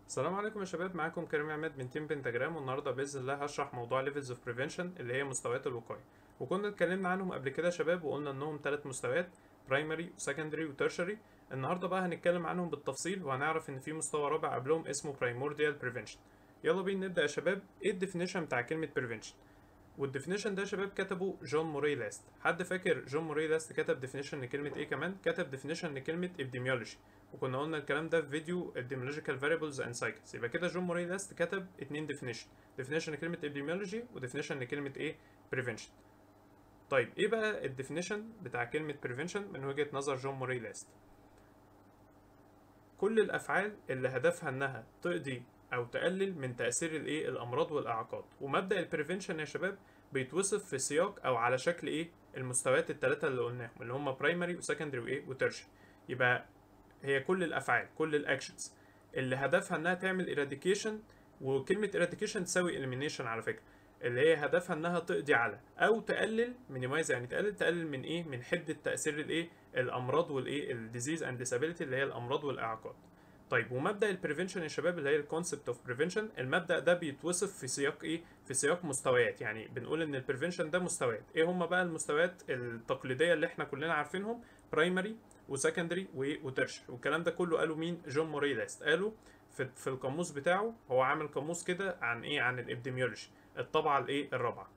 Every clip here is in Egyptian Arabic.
السلام عليكم يا شباب معاكم كريم عماد من تيم بنتاجرام والنهارده باذن الله هشرح موضوع ليفلز اوف بريفنشن اللي هي مستويات الوقايه وكنا اتكلمنا عنهم قبل كده يا شباب وقلنا انهم ثلاث مستويات برايمري وسكندري وترشري النهارده بقى هنتكلم عنهم بالتفصيل وهنعرف ان في مستوى رابع قبلهم اسمه برايمورديال بريفنشن يلا بينا نبدا يا شباب ايه الديفينيشن بتاع كلمه بريفنشن والديفينيشن ده يا شباب كتبه جون موري لاست حد فاكر جون موري لاست كتب ديفينيشن لكلمه ايه كمان كتب ديفينيشن لكلمه ابديميولوجي وكنا قلنا الكلام ده في فيديو epidemiological variables and cycles يبقى كده جون موري لاست كتب اتنين definition definition لكلمة epidemiology و definition لكلمة ايه prevention طيب ايه بقى الديفينيشن بتاع كلمة prevention من وجهة نظر جون موري لاست كل الافعال اللي هدفها انها تقضي او تقلل من تاثير الايه الامراض والاعاقات ومبدا البريفنشن يا شباب بيتوصف في سياق او على شكل ايه المستويات الثلاثه اللي قلناهم اللي هم برايمري وسكندري وايه وترشري يبقى هي كل الافعال كل الاكشنز اللي هدفها انها تعمل ايراديكيشن وكلمه ايراديكيشن تساوي اليمينيشن على فكره اللي هي هدفها انها تقضي على او تقلل مينيمايز يعني تقلل تقلل من ايه من حده تاثير الايه الامراض والايه الديزيز اند ديسابيلتي اللي هي الامراض والاعاقات طيب ومبدا البريفنشن يا شباب اللي هي الكونسبت اوف بريفنشن المبدا ده بيتوصف في سياق ايه في سياق مستويات يعني بنقول ان البريفنشن ده مستويات ايه هم بقى المستويات التقليديه اللي احنا كلنا عارفينهم برايمري وسكندري وترشري والكلام ده كله قاله مين جون موريلاست قاله في, في القاموس بتاعه هو عامل قاموس كده عن ايه عن الابديميولوجي الطبعه الايه الرابعه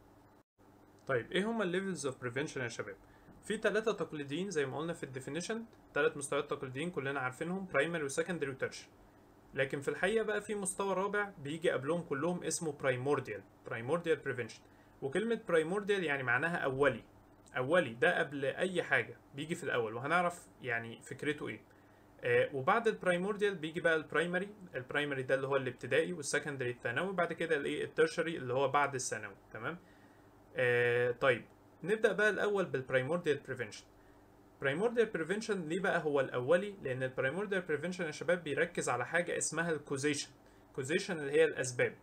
طيب ايه هما الليفلز اوف بريفنشن يا شباب في ثلاثة تقليديين زي ما قلنا في الديفينيشن ثلاث مستويات تقليديين كلنا عارفينهم برايمري وسكندري وترشري لكن في الحقيقة بقى في مستوى رابع بيجي قبلهم كلهم اسمه برايمورديال برايمورديال بريفنشن وكلمة برايمورديال يعني معناها أولي أولي ده قبل أي حاجة بيجي في الأول وهنعرف يعني فكرته إيه آه وبعد البرايمورديال بيجي بقى البرايمري البرايمري ده اللي هو الابتدائي والسكندري الثانوي بعد كده الايه الترشري اللي هو بعد الثانوي تمام آه طيب نبدا بقى الاول بالبرايمورديال بريفنشن برايمورديال بريفنشن ليه بقى هو الاولي لان البرايمورديال بريفنشن يا شباب بيركز على حاجه اسمها الكوزيشن كوزيشن اللي هي الاسباب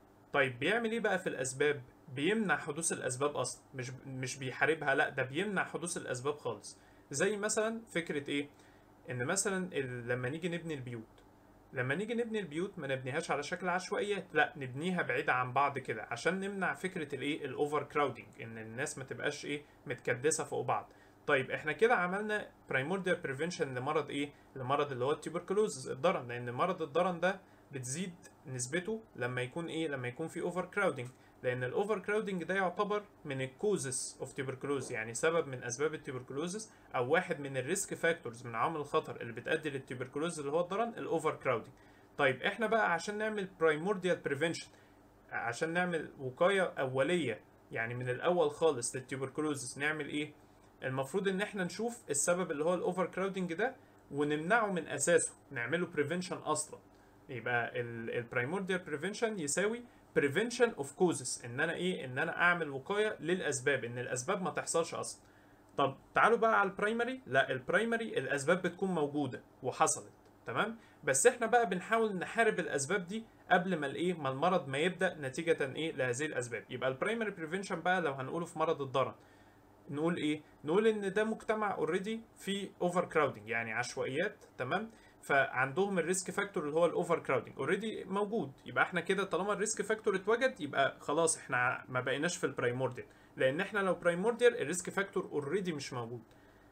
طيب بيعمل ايه بقى في الاسباب بيمنع حدوث الاسباب اصلا مش مش بيحاربها لا ده بيمنع حدوث الاسباب خالص زي مثلا فكره ايه ان مثلا لما نيجي نبني البيوت لما نيجي نبني البيوت ما نبنيهاش على شكل عشوائيات لا نبنيها بعيدة عن بعض كده عشان نمنع فكرة الايه الاوفر كراودنج ان الناس ما تبقاش ايه متكدسة فوق بعض طيب احنا كده عملنا برايمورديال بريفنشن لمرض ايه لمرض اللي هو التيوبركلوز الضرن لان مرض الضرن ده بتزيد نسبته لما يكون ايه لما يكون في اوفر كراودنج لان الاوفر كراودنج ده يعتبر من الكوزس اوف تيوبركلوز يعني سبب من اسباب التيوبركلوزس او واحد من الريسك فاكتورز من عوامل الخطر اللي بتؤدي للتيوبركلوز اللي هو الضرن الاوفر كراودنج طيب احنا بقى عشان نعمل برايمورديال بريفنشن عشان نعمل وقايه اوليه يعني من الاول خالص للتيوبركلوزس نعمل ايه المفروض ان احنا نشوف السبب اللي هو الاوفر كراودنج ده ونمنعه من اساسه نعمله بريفنشن اصلا يبقى البرايمورديال بريفنشن يساوي prevention of causes ان انا ايه ان انا اعمل وقايه للاسباب ان الاسباب ما تحصلش اصلا طب تعالوا بقى على البرايمري لا البرايمري الاسباب بتكون موجوده وحصلت تمام بس احنا بقى بنحاول نحارب الاسباب دي قبل ما الايه ما المرض ما يبدا نتيجه ايه لهذه الاسباب يبقى البرايمري بريفنشن بقى لو هنقوله في مرض الضرن نقول ايه نقول ان ده مجتمع اوريدي فيه اوفر كراودنج يعني عشوائيات تمام فعندهم الريسك فاكتور اللي هو الاوفر كراودنج اوريدي موجود يبقى احنا كده طالما الريسك فاكتور اتوجد يبقى خلاص احنا ما بقيناش في البرايمورديال لان احنا لو برايمورديال الريسك فاكتور اوريدي مش موجود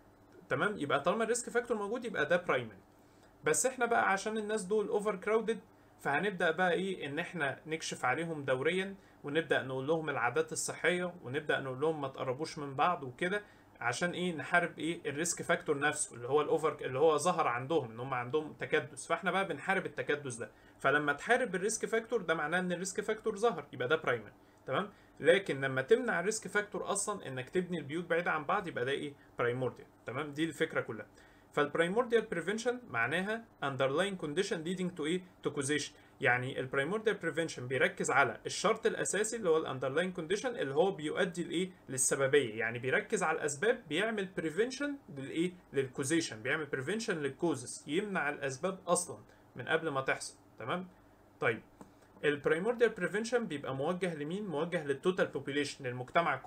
تمام يبقى طالما الريسك فاكتور موجود يبقى ده برايمري بس احنا بقى عشان الناس دول اوفر كراودد فهنبدا بقى ايه ان احنا نكشف عليهم دوريا ونبدا نقول لهم العادات الصحيه ونبدا نقول لهم ما تقربوش من بعض وكده عشان ايه نحارب ايه الريسك فاكتور نفسه اللي هو الاوفر اللي هو ظهر عندهم ان هم عندهم تكدس فاحنا بقى بنحارب التكدس ده فلما تحارب الريسك فاكتور ده معناه ان الريسك فاكتور ظهر يبقى ده برايمري تمام لكن لما تمنع الريسك فاكتور اصلا انك تبني البيوت بعيده عن بعض يبقى ده ايه برايمورديال تمام دي الفكره كلها فالبرايمورديال بريفنشن معناها underlying condition leading to ايه to causation يعني البرايمورديال بريفنشن بيركز على الشرط الاساسي اللي هو الاندرلاين كونديشن اللي هو بيؤدي لايه للسببيه يعني بيركز على الاسباب بيعمل بريفنشن للايه للكوزيشن بيعمل بريفنشن للكوزس يمنع الاسباب اصلا من قبل ما تحصل تمام طيب البرايمورديال بريفنشن بيبقى موجه لمين موجه للتوتال بوبيليشن للمجتمع كله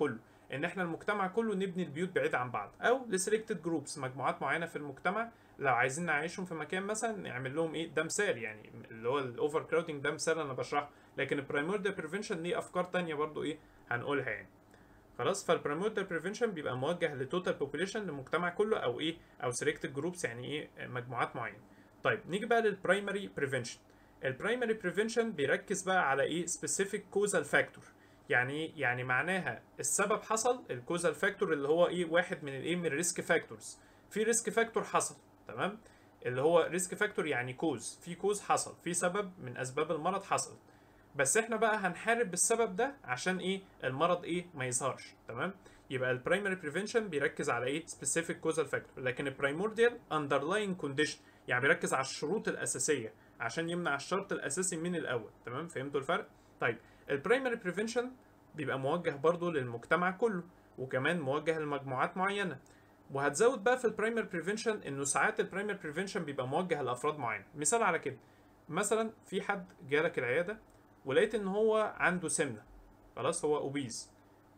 ان احنا المجتمع كله نبني البيوت بعيد عن بعض او لسيلكتد جروبس مجموعات معينه في المجتمع لو عايزين نعيشهم في مكان مثلا نعمل لهم ايه ده مثال يعني اللي هو الاوفر كراودنج ده مثال انا بشرحه لكن البرايمورديال بريفنشن ليه افكار تانية برضو ايه هنقولها يعني خلاص فالبرايمورديال بريفنشن بيبقى موجه لتوتال بوبوليشن للمجتمع كله او ايه او سيلكتد جروبس يعني ايه مجموعات معينه طيب نيجي بقى للبرايمري بريفنشن البرايمري بريفنشن بيركز بقى على ايه سبيسيفيك كوزال فاكتور يعني ايه يعني معناها السبب حصل الكوزال فاكتور اللي هو ايه واحد من الايه من الريسك فاكتورز في ريسك فاكتور حصل تمام اللي هو ريسك فاكتور يعني كوز في كوز حصل في سبب من اسباب المرض حصل بس احنا بقى هنحارب بالسبب ده عشان ايه المرض ايه ما يظهرش تمام يبقى البرايمري بريفنشن بيركز على ايه سبيسيفيك كوزال فاكتور لكن البرايمورديال اندرلاين كونديشن يعني بيركز على الشروط الاساسيه عشان يمنع الشرط الاساسي من الاول تمام فهمتوا الفرق طيب البرايمري بريفنشن بيبقى موجه برضه للمجتمع كله وكمان موجه لمجموعات معينه وهتزود بقى في البرايمري بريفنشن انه ساعات البرايمري بريفنشن بيبقى موجه لافراد معينه مثال على كده مثلا في حد جالك العياده ولقيت ان هو عنده سمنه خلاص هو اوبيز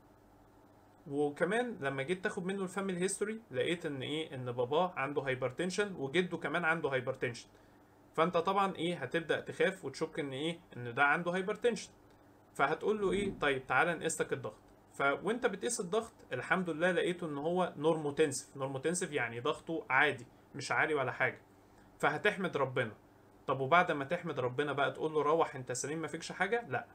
وكمان لما جيت تاخد منه الفاميلي هيستوري لقيت ان ايه ان باباه عنده هايبرتنشن وجده كمان عنده هايبرتنشن فانت طبعا ايه هتبدا تخاف وتشك ان ايه ان ده عنده هايبرتنشن فهتقول له ايه طيب تعالى نقيس لك الضغط فوانت بتقيس الضغط الحمد لله لقيته ان هو نورموتنسف نورموتنسف يعني ضغطه عادي مش عالي ولا حاجه فهتحمد ربنا طب وبعد ما تحمد ربنا بقى تقول له روح انت سليم ما فيكش حاجه لا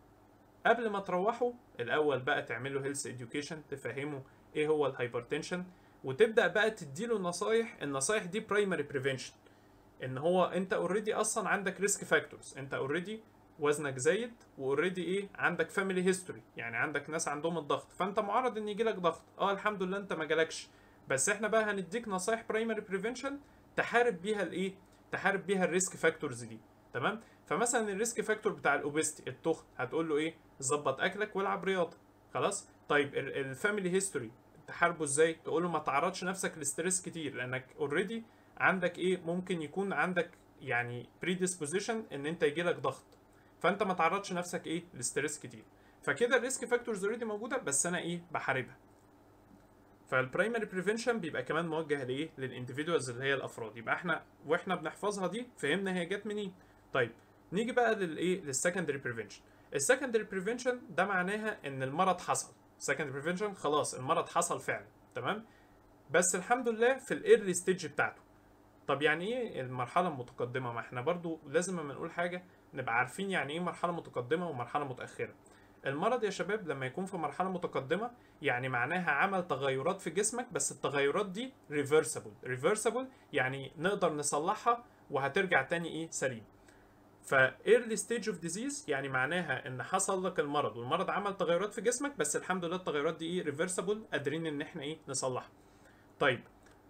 قبل ما تروحوا الاول بقى تعمل له هيلث اديوكيشن تفهمه ايه هو الهايبرتنشن وتبدا بقى تديله نصايح النصايح دي برايمري بريفنشن ان هو انت اوريدي اصلا عندك ريسك فاكتورز انت اوريدي وزنك زايد واوريدي ايه عندك فاميلي هيستوري يعني عندك ناس عندهم الضغط فانت معرض ان يجيلك ضغط اه الحمد لله انت ما جالكش بس احنا بقى هنديك نصايح برايمري بريفنشن تحارب بيها الايه تحارب بيها الريسك فاكتورز دي تمام فمثلا الريسك فاكتور بتاع الاوبستي التخن هتقول له ايه ظبط اكلك والعب رياضه خلاص طيب الفاميلي هيستوري تحاربه ازاي تقول له ما تعرضش نفسك لستريس كتير لانك اوريدي عندك ايه ممكن يكون عندك يعني predisposition ان انت يجيلك ضغط فانت ما تعرضش نفسك ايه لستريس كتير فكده الريسك فاكتورز اوريدي موجوده بس انا ايه بحاربها فالبرايمري بريفنشن بيبقى كمان موجه لايه للانديفيدوالز اللي هي الافراد يبقى احنا واحنا بنحفظها دي فهمنا هي جت منين طيب نيجي بقى للايه للسكندري بريفنشن السكندري بريفنشن ده معناها ان المرض حصل سكندري بريفنشن خلاص المرض حصل فعلا تمام بس الحمد لله في الايرلي ستيج بتاعته طب يعني ايه المرحله المتقدمه ما احنا برضو لازم لما نقول حاجه نبقى عارفين يعني ايه مرحله متقدمه ومرحله متاخره المرض يا شباب لما يكون في مرحله متقدمه يعني معناها عمل تغيرات في جسمك بس التغيرات دي ريفرسبل ريفرسبل يعني نقدر نصلحها وهترجع تاني ايه سليم ف early stage of disease يعني معناها ان حصل لك المرض والمرض عمل تغيرات في جسمك بس الحمد لله التغيرات دي ايه ريفرسبل قادرين ان احنا ايه نصلحها طيب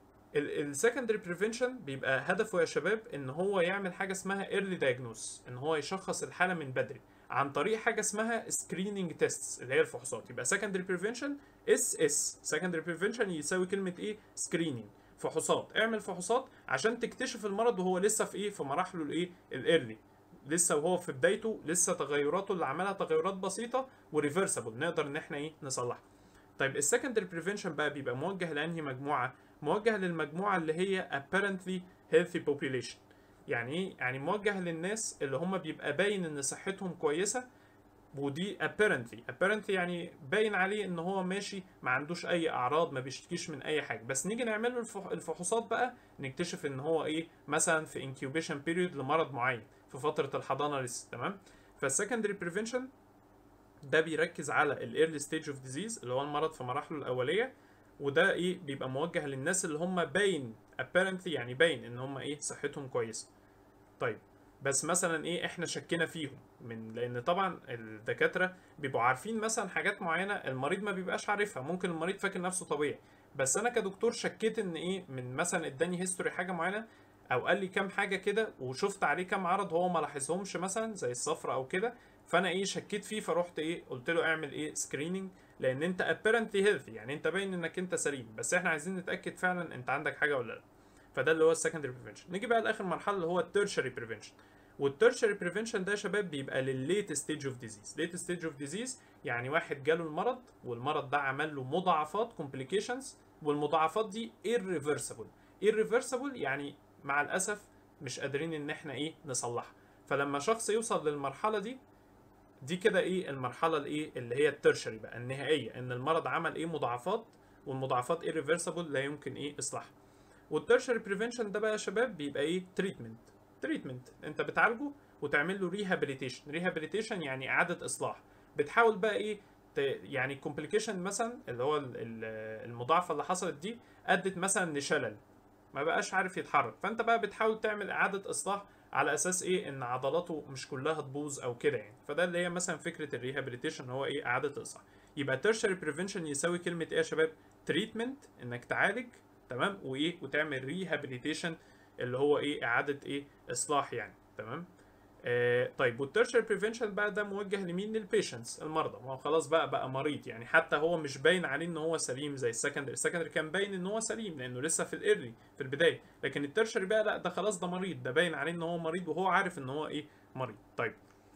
السكندري بريفنشن بيبقى هدفه يا شباب ان هو يعمل حاجه اسمها ايرلي دايجنوس ان هو يشخص الحاله من بدري عن طريق حاجه اسمها سكريننج تيستس اللي هي الفحوصات يبقى سكندري بريفنشن اس اس سكندري بريفنشن يساوي كلمه ايه سكريننج فحوصات اعمل فحوصات عشان تكتشف المرض وهو لسه في ايه في مراحله الايه الايرلي لسه وهو في بدايته لسه تغيراته اللي عملها تغيرات بسيطه وريفرسبل نقدر ان احنا ايه نصلحها طيب السكندري بريفنشن بقى بيبقى موجه لانهي مجموعه موجه للمجموعه اللي هي apparently healthy population يعني ايه يعني موجه للناس اللي هم بيبقى باين ان صحتهم كويسه ودي apparently apparently يعني باين عليه ان هو ماشي ما عندوش اي اعراض ما بيشتكيش من اي حاجه بس نيجي نعمل له الفح- الفحوصات بقى نكتشف ان هو ايه مثلا في incubation period لمرض معين في فتره الحضانه لسه تمام فالسكندري بريفنشن ده بيركز على الايرلي ستيج اوف ديزيز اللي هو المرض في مراحله الاوليه وده ايه بيبقى موجه للناس اللي هم باين apparently يعني باين ان هم ايه صحتهم كويسه طيب بس مثلا ايه احنا شكينا فيهم من لان طبعا الدكاتره بيبقوا عارفين مثلا حاجات معينه المريض ما بيبقاش عارفها ممكن المريض فاكر نفسه طبيعي بس انا كدكتور شكيت ان ايه من مثلا اداني هيستوري حاجه معينه او قال لي كام حاجه كده وشفت عليه كام عرض هو ما لاحظهمش مثلا زي الصفرة او كده فانا ايه شكيت فيه فروحت ايه قلت له اعمل ايه سكريننج لان انت apparently healthy يعني انت باين انك انت سليم بس احنا عايزين نتاكد فعلا انت عندك حاجه ولا لا فده اللي هو السكندري بريفنشن نيجي بقى لاخر مرحله اللي هو التيرشري بريفنشن والترشري بريفنشن ده يا شباب بيبقى للليت ستيج اوف ديزيز ليت ستيج اوف ديزيز يعني واحد جاله المرض والمرض ده عمل له مضاعفات كومبليكيشنز والمضاعفات دي irreversible irreversible يعني مع الاسف مش قادرين ان احنا ايه نصلحها فلما شخص يوصل للمرحله دي دي كده ايه المرحله الايه اللي هي الترشري بقى النهائيه ان المرض عمل ايه مضاعفات والمضاعفات irreversible لا يمكن ايه اصلاحها والترشري بريفنشن ده بقى يا شباب بيبقى ايه تريتمنت تريتمنت انت بتعالجه وتعمل له ريهابيليتيشن ريهابيليتيشن يعني اعاده اصلاح بتحاول بقى ايه ت... يعني كومبليكيشن مثلا اللي هو ال- ال- المضاعفه اللي حصلت دي ادت مثلا لشلل ما بقاش عارف يتحرك فانت بقى بتحاول تعمل اعاده اصلاح على اساس ايه ان عضلاته مش كلها تبوظ او كده يعني فده اللي هي مثلا فكره الريهابيليتيشن هو ايه اعاده الاصلاح يبقى تيرشري بريفنشن يساوي كلمه ايه يا شباب تريتمنت انك تعالج تمام وايه وتعمل ريهابيليتيشن اللي هو ايه اعاده ايه اصلاح يعني تمام آه طيب والتيرشري بريفنشن بقى ده موجه لمين للبيشنتس المرضى ما هو خلاص بقى بقى مريض يعني حتى هو مش باين عليه ان هو سليم زي السكندري السكندري كان باين ان هو سليم لانه لسه في الايرلي في البدايه لكن التيرشري بقى لا ده خلاص ده مريض ده باين عليه ان هو مريض وهو عارف ان هو ايه مريض طيب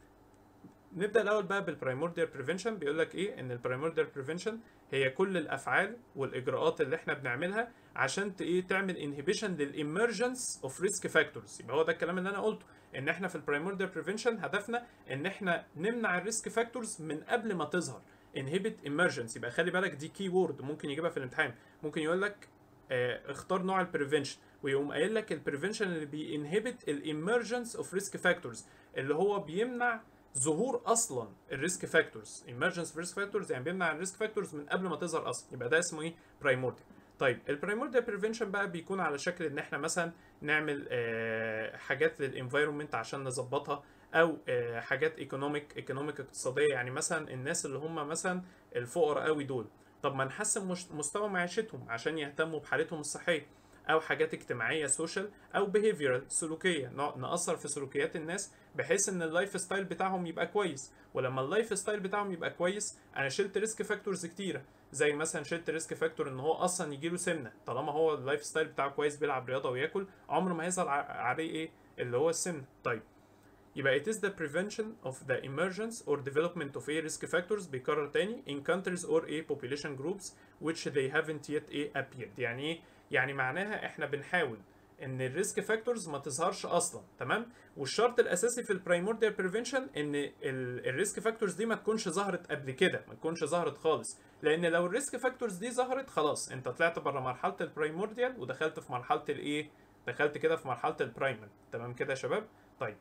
نبدا الاول بقى بالبرايمورديال بريفنشن بيقول لك ايه ان البرايمورديال بريفنشن هي كل الافعال والاجراءات اللي احنا بنعملها عشان ت- ايه تعمل انهبيشن للامرجنس اوف ريسك فاكتورز يبقى هو ده الكلام اللي انا قلته ان احنا في البرايمورديال بريفنشن هدفنا ان احنا نمنع الريسك فاكتورز من قبل ما تظهر انهبت emergence يبقى خلي بالك دي كي وورد ممكن يجيبها في الامتحان ممكن يقول لك آه، اختار نوع البريفنشن ويقوم قايل لك البريفنشن اللي بينهبت الامرجنس اوف ريسك فاكتورز اللي هو بيمنع ظهور اصلا الريسك فاكتورز emergence ريسك فاكتورز يعني بيمنع الريسك فاكتورز من قبل ما تظهر اصلا يبقى ده اسمه ايه برايمورديال طيب البرايمورديال بريفنشن بقى بيكون على شكل ان احنا مثلا نعمل آه، حاجات للانفايرمنت عشان نظبطها او آه، حاجات ايكونوميك ايكونوميك اقتصاديه يعني مثلا الناس اللي هم مثلا الفقراء قوي دول طب ما نحسن مش- مستوى معيشتهم عشان يهتموا بحالتهم الصحيه او حاجات اجتماعيه سوشيال او بيهيفيرال سلوكيه ن- ناثر في سلوكيات الناس بحيث ان اللايف ستايل بتاعهم يبقى كويس ولما اللايف ستايل بتاعهم يبقى كويس انا شلت ريسك فاكتورز كتيره زي مثلا شلت ريسك فاكتور ان هو اصلا يجيله سمنه طالما هو اللايف ستايل بتاعه كويس بيلعب رياضه وياكل عمره ما هيظهر ع- عليه ايه اللي هو السمنه طيب يبقى it is the prevention of the emergence or development of a risk factors بيكرر تاني in countries or a population groups which they haven't yet a appeared يعني ايه؟ يعني معناها احنا بنحاول ان الريسك فاكتورز ما تظهرش اصلا تمام والشرط الاساسي في البرايمورديال بريفنشن ان الريسك فاكتورز دي ما تكونش ظهرت قبل كده ما تكونش ظهرت خالص لان لو الريسك فاكتورز دي ظهرت خلاص انت طلعت بره مرحله البرايمورديال ودخلت في مرحله الايه دخلت كده في مرحله البرايمر تمام كده يا شباب طيب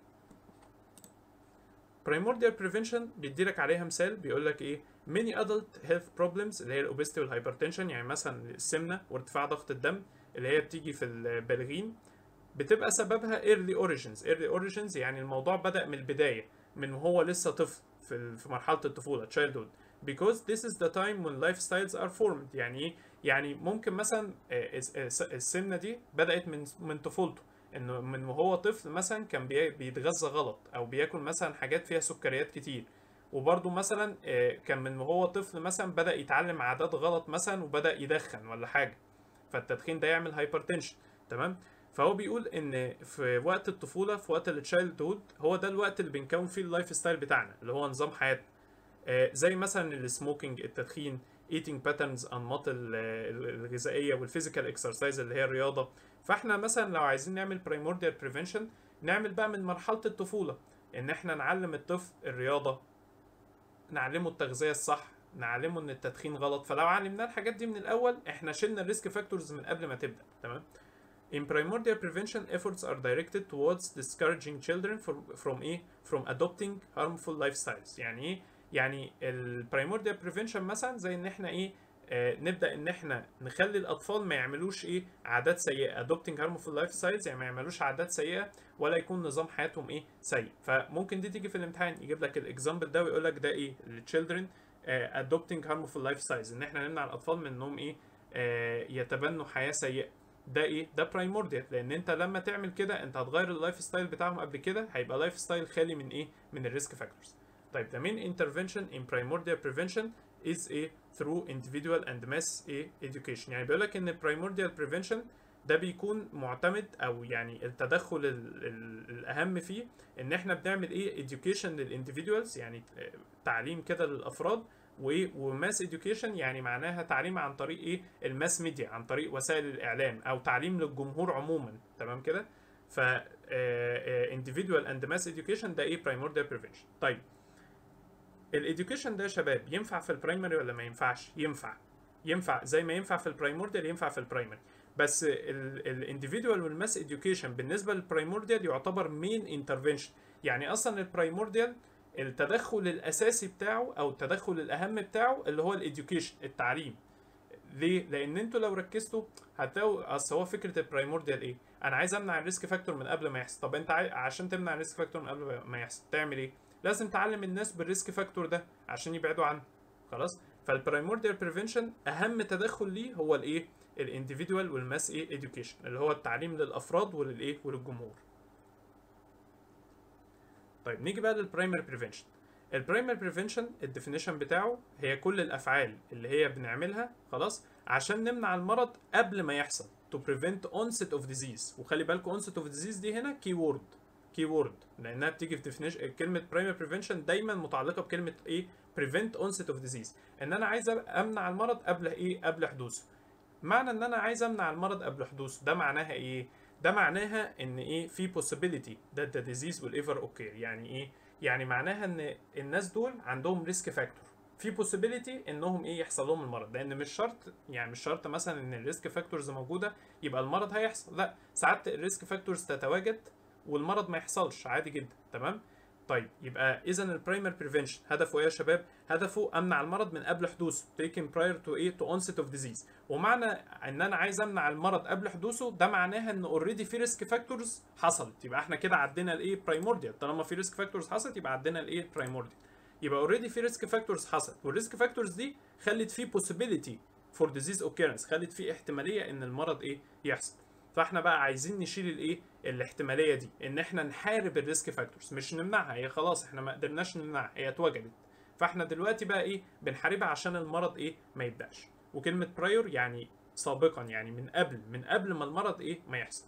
primordial prevention بيديلك عليها مثال بيقول لك ايه many adult health problems اللي هي الاوبستي والهايبرتنشن يعني مثلا السمنه وارتفاع ضغط الدم اللي هي بتيجي في البالغين بتبقى سببها early origins early origins يعني الموضوع بدأ من البدايه من وهو لسه طفل في ال- في مرحله الطفوله childhood because this is the time when lifestyles are formed يعني ايه يعني ممكن مثلا آه، الس- الس- السمنه دي بدأت من من طفولته انه من وهو طفل مثلا كان بي- بيتغذى غلط او بياكل مثلا حاجات فيها سكريات كتير وبرضه مثلا آه، كان من وهو طفل مثلا بدأ يتعلم عادات غلط مثلا وبدأ يدخن ولا حاجة فالتدخين ده يعمل هايبرتنشن تمام فهو بيقول ان في وقت الطفولة في وقت التشايلد هود هو ده الوقت اللي بنكون فيه اللايف ستايل بتاعنا اللي هو نظام حياتنا آه، زي مثلا السموكينج التدخين eating patterns انماط ال- ال- الغذائيه والفيزيكال اكسرسايز اللي هي الرياضه فاحنا مثلا لو عايزين نعمل primordial prevention نعمل بقى من مرحله الطفوله ان احنا نعلم الطفل الرياضه نعلمه التغذيه الصح نعلمه ان التدخين غلط فلو علمناه الحاجات دي من الاول احنا شلنا الريسك فاكتورز من قبل ما تبدا تمام In primordial prevention, efforts are directed towards discouraging children from, from ايه؟ From adopting harmful lifestyles. يعني ايه؟ يعني ال primordial prevention مثلا زي ان احنا ايه؟ آه نبدا ان احنا نخلي الاطفال ما يعملوش ايه؟ عادات سيئه. Adopting harmful lifestyles يعني ما يعملوش عادات سيئه ولا يكون نظام حياتهم ايه؟ سيء. فممكن دي تيجي في الامتحان يجيب لك الاكزامبل ده ويقول لك ده ايه؟ ال children آه adopting harmful lifestyles ان احنا نمنع الاطفال من انهم ايه؟ آه يتبنوا حياه سيئه. ده ايه ده برايمورديال لان انت لما تعمل كده انت هتغير اللايف ستايل بتاعهم قبل كده هيبقى لايف ستايل خالي من ايه من الريسك فاكتورز طيب the main intervention in primordial prevention is a through individual and mass a education يعني بيقول لك ان primordial prevention ده بيكون معتمد او يعني التدخل ال ال الاهم فيه ان احنا بنعمل ايه education للانديفيدوالز يعني تعليم كده للافراد وايه وماس education يعني معناها تعليم عن طريق ايه الماس ميديا عن طريق وسائل الاعلام او تعليم للجمهور عموما تمام كده ف individual and mass education ده ايه primordial prevention طيب الاديوكيشن ده يا شباب ينفع في البرايمري ولا ما ينفعش ينفع ينفع زي ما ينفع في البرايمورديال ينفع في البرايمري بس الانديفيدوال والماس اديوكيشن بالنسبه للبرايمورديال يعتبر مين انترفنشن يعني اصلا البرايمورديال التدخل الاساسي بتاعه او التدخل الاهم بتاعه اللي هو الاديوكيشن التعليم ليه؟ لان انتوا لو ركزتوا هتلاقوا اصل هو فكره البرايمورديال ايه؟ انا عايز امنع الريسك فاكتور من قبل ما يحصل، طب انت عاي... عشان تمنع الريسك فاكتور من قبل ما يحصل تعمل ايه؟ لازم تعلم الناس بالريسك فاكتور ده عشان يبعدوا عنه خلاص؟ فالبرايمورديال بريفنشن اهم تدخل ليه هو الايه؟ الانديفيدوال والماس ايه اديوكيشن اللي هو التعليم للافراد وللايه؟ وللجمهور. طيب نيجي بقى للبرايمري بريفنشن. البرايمري بريفنشن الديفينيشن بتاعه هي كل الافعال اللي هي بنعملها خلاص عشان نمنع المرض قبل ما يحصل to prevent onset of disease وخلي بالكم onset of disease دي هنا كي وورد كي وورد لانها بتيجي في ديفينيشن كلمه برايمري بريفنشن دايما متعلقه بكلمه ايه prevent onset of disease ان انا عايز امنع المرض قبل ايه قبل حدوثه معنى ان انا عايز امنع المرض قبل حدوثه ده معناها ايه ده معناها ان ايه في possibility that the disease will ever occur يعني ايه يعني معناها ان الناس دول عندهم ريسك فاكتور في possibility انهم ايه يحصل لهم المرض لان مش شرط يعني مش شرط مثلا ان الريسك فاكتورز موجوده يبقى المرض هيحصل لا ساعات الريسك فاكتورز تتواجد والمرض ما يحصلش عادي جدا تمام طيب يبقى اذا البرايمر بريفنشن هدفه ايه يا شباب هدفه امنع المرض من قبل حدوثه taken prior to ايه to onset of disease ومعنى ان انا عايز امنع المرض قبل حدوثه ده معناها ان اوريدي في ريسك فاكتورز حصلت يبقى احنا كده عدينا الايه برايمورديال طالما في ريسك فاكتورز حصلت يبقى عدينا الايه برايمورديال يبقى اوريدي في ريسك فاكتورز حصلت والريسك فاكتورز دي خلت في possibility for disease occurrence خلت في احتماليه ان المرض ايه يحصل فاحنا بقى عايزين نشيل الايه الاحتماليه دي ان احنا نحارب الريسك فاكتورز مش نمنعها هي خلاص احنا ما قدرناش نمنعها هي اتوجدت فاحنا دلوقتي بقى ايه بنحاربها عشان المرض ايه ما يبداش وكلمه برايور يعني سابقا يعني من قبل من قبل ما المرض ايه ما يحصل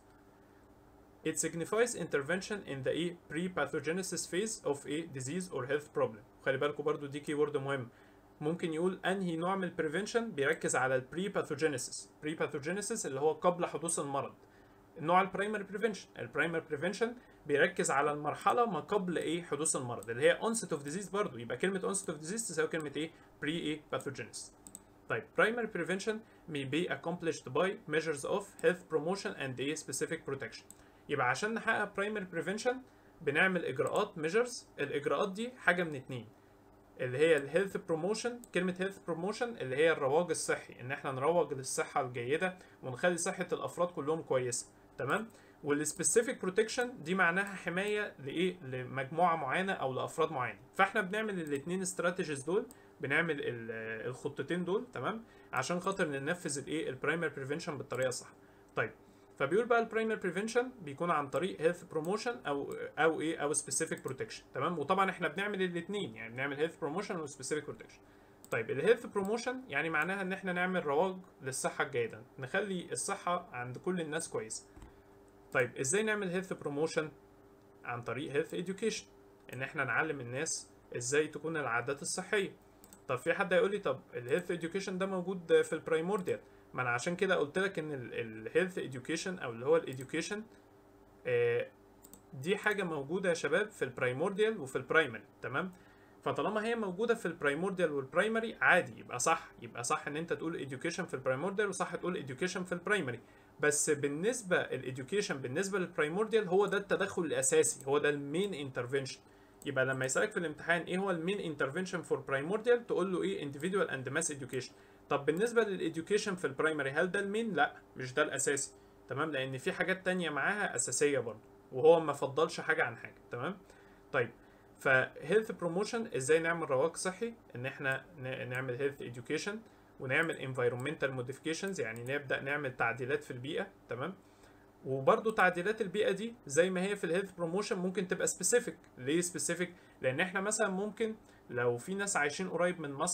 It signifies intervention in the ايه pre-pathogenesis phase of a disease or health problem خلي بالكم برضو دي كي وورد مهم ممكن يقول انهي نوع من البريفنشن بيركز على البري باثوجينيسيس بري باثوجينيسيس اللي هو قبل حدوث المرض النوع البرايمري بريفنشن البرايمري بريفنشن بيركز على المرحله ما قبل ايه حدوث المرض اللي هي onset of disease برضو يبقى كلمه onset of disease تساوي كلمه ايه pre ايه pathogenesis طيب primary prevention may be accomplished by measures of health promotion and a specific protection يبقى عشان نحقق primary prevention بنعمل اجراءات measures الاجراءات دي حاجه من اتنين اللي هي الهيلث بروموشن كلمه هيلث بروموشن اللي هي الرواج الصحي ان احنا نروج للصحه الجيده ونخلي صحه الافراد كلهم كويسه تمام والسبيسيفيك بروتكشن دي معناها حمايه لايه لمجموعه معينه او لافراد معينه فاحنا بنعمل الاثنين استراتيجيز دول بنعمل الخطتين دول تمام عشان خاطر ننفذ الايه البرايمري بريفنشن بالطريقه الصح طيب فبيقول بقى البرايمري بريفنشن بيكون عن طريق هيلث بروموشن او او ايه او سبيسيفيك بروتكشن تمام وطبعا احنا بنعمل الاثنين يعني بنعمل هيلث بروموشن وسبيسيفيك بروتكشن طيب الهيلث بروموشن يعني معناها ان احنا نعمل رواج للصحه الجيده نخلي الصحه عند كل الناس كويسه طيب ازاي نعمل هيلث بروموشن عن طريق هيلث اديوكيشن ان احنا نعلم الناس ازاي تكون العادات الصحيه طب في حد هيقول لي طب الهيلث اديوكيشن ده موجود في البرايمورديال ما انا عشان كده قلت لك ان الهيلث اديوكيشن او اللي هو الاديوكيشن دي حاجه موجوده يا شباب في البرايمورديال وفي البرايمري تمام فطالما هي موجوده في البرايمورديال والبرايمري عادي يبقى صح يبقى صح ان انت تقول education في البرايمورديال وصح تقول education في البرايمري بس بالنسبه الاديوكيشن بالنسبه للبرايمورديال هو ده التدخل الاساسي هو ده المين انترفنشن يبقى لما يسالك في الامتحان ايه هو المين انترفنشن فور برايمورديال تقول له ايه individual and mass education طب بالنسبه للاديوكيشن في البرايمري هل ده المين لا مش ده الاساسي تمام لان في حاجات تانية معاها اساسيه برضه وهو ما فضلش حاجه عن حاجه تمام طيب فهيلث بروموشن ازاي نعمل رواج صحي ان احنا نعمل هيلث اديوكيشن ونعمل environmental modifications يعني نبدا نعمل تعديلات في البيئه تمام وبرضو تعديلات البيئه دي زي ما هي في الهيلث بروموشن ممكن تبقى سبيسيفيك ليه سبيسيفيك لان احنا مثلا ممكن لو في ناس عايشين قريب من مصنع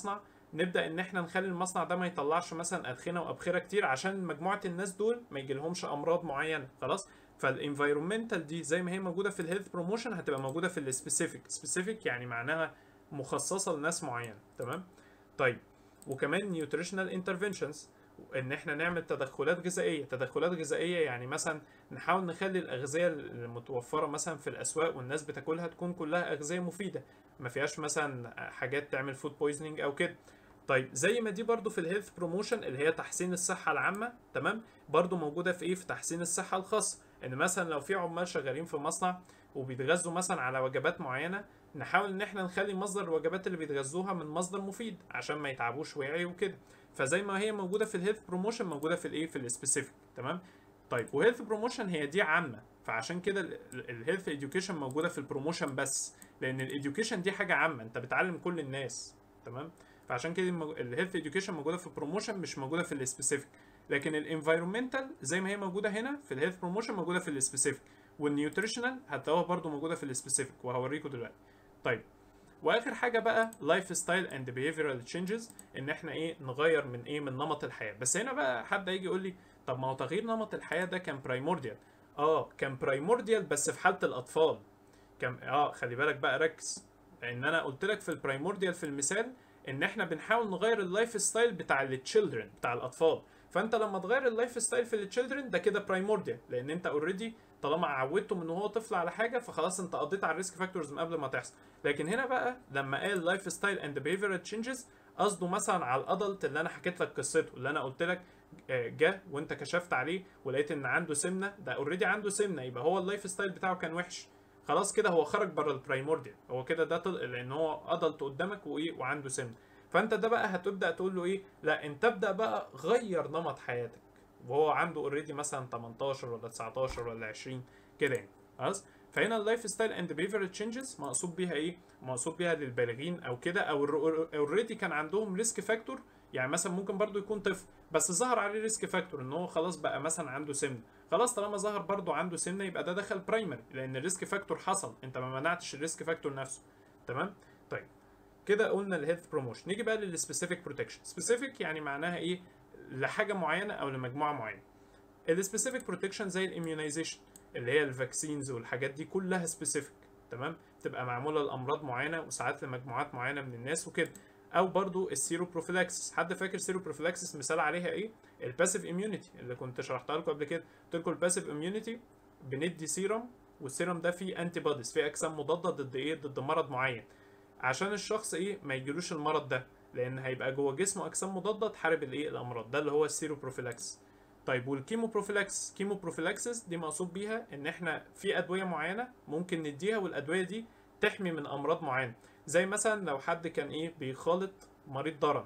نبدا ان احنا نخلي المصنع ده ما يطلعش مثلا ادخنه وابخره كتير عشان مجموعه الناس دول ما يجيلهمش امراض معينه خلاص فالانفايرمنتال دي زي ما هي موجوده في الهيلث بروموشن هتبقى موجوده في السبيسيفيك سبيسيفيك يعني معناها مخصصه لناس معينه تمام طيب وكمان نيوتريشنال انترفنشنز ان احنا نعمل تدخلات غذائيه تدخلات غذائيه يعني مثلا نحاول نخلي الاغذيه المتوفره مثلا في الاسواق والناس بتاكلها تكون كلها اغذيه مفيده ما فيهاش مثلا حاجات تعمل فود بويزنينج او كده طيب زي ما دي برضو في الهيلث بروموشن اللي هي تحسين الصحه العامه تمام برضو موجوده في ايه في تحسين الصحه الخاصه ان مثلا لو في عمال شغالين في مصنع وبيتغذوا مثلا على وجبات معينه نحاول ان احنا نخلي مصدر الوجبات اللي بيتغذوها من مصدر مفيد عشان ما يتعبوش ويعيوا وكده فزي ما هي موجوده في الهيلث بروموشن موجوده في الايه في السبيسيفيك تمام طيب وهيلث بروموشن هي دي عامه فعشان كده الهيلث اديوكيشن موجوده في البروموشن بس لان الاديوكيشن دي حاجه عامه انت بتعلم كل الناس تمام فعشان كده الهيلث اديوكيشن موجوده في البروموشن مش موجوده في السبيسيفيك لكن الانفايرمنتال زي ما هي موجوده هنا في الهيلث بروموشن موجوده في السبيسيفيك والنيوتريشنال هتلاقوها برده موجوده في السبيسيفيك وهوريكم دلوقتي طيب واخر حاجه بقى لايف ستايل اند بيهيفيرال تشينجز ان احنا ايه نغير من ايه من نمط الحياه بس هنا بقى حد هيجي يقول لي طب ما هو تغيير نمط الحياه ده كان برايمورديال اه كان برايمورديال بس في حاله الاطفال كان اه خلي بالك بقى ركز لان انا قلت لك في البرايمورديال في المثال ان احنا بنحاول نغير اللايف ستايل بتاع التشيلدرن بتاع الاطفال فانت لما تغير اللايف ستايل في التشيلدرن ده كده برايمورديال لان انت اوريدي طالما عودته من وهو طفل على حاجه فخلاص انت قضيت على الريسك فاكتورز من قبل ما تحصل لكن هنا بقى لما قال لايف ستايل اند بيهيفيرال تشينجز قصده مثلا على الادلت اللي انا حكيت لك قصته اللي انا قلت لك جه وانت كشفت عليه ولقيت ان عنده سمنه ده اوريدي عنده سمنه يبقى هو اللايف ستايل بتاعه كان وحش خلاص كده هو خرج بره البرايمورديال هو كده ده طل... لان هو ادلت قدامك وايه وعنده سمنه فانت ده بقى هتبدا تقول له ايه لا انت ابدا بقى غير نمط حياتك وهو عنده اوريدي مثلا 18 ولا 19 ولا 20 كده يعني خلاص فهنا اللايف ستايل اند بيهيفيرال تشينجز مقصود بيها ايه مقصود بيها للبالغين او كده او اوريدي كان عندهم ريسك فاكتور يعني مثلا ممكن برضو يكون طفل بس ظهر عليه ريسك فاكتور ان هو خلاص بقى مثلا عنده سمنه خلاص طالما ظهر برضو عنده سمنه يبقى ده دخل برايمري لان الريسك فاكتور حصل انت ما منعتش الريسك فاكتور نفسه تمام طيب كده قلنا الهيلث بروموشن نيجي بقى للسبيسيفيك بروتكشن سبيسيفيك يعني معناها ايه لحاجه معينه او لمجموعه معينه السبيسيفيك بروتكشن زي الاميونيزيشن اللي هي الفاكسينز والحاجات دي كلها سبيسيفيك تمام تبقى معموله لامراض معينه وساعات لمجموعات معينه من الناس وكده او برضو السيرو بروفيلاكسس حد فاكر سيرو بروفيلاكسس مثال عليها ايه الباسيف اميونيتي اللي كنت شرحتها لكم قبل كده قلت لكم الباسيف اميونيتي بندي سيرم والسيرم ده فيه انتي بوديز فيه اجسام مضاده ضد ايه ضد مرض معين عشان الشخص ايه ما يجيلوش المرض ده لان هيبقى جوه جسمه اجسام مضاده تحارب الايه الامراض ده اللي هو السيرو بروفيلاكسس طيب والكيمو بروفيلاكس كيمو بروفيلاكسس دي مقصود بيها ان احنا في ادويه معينه ممكن نديها والادويه دي تحمي من امراض معينه زي مثلا لو حد كان ايه بيخالط مريض ضرن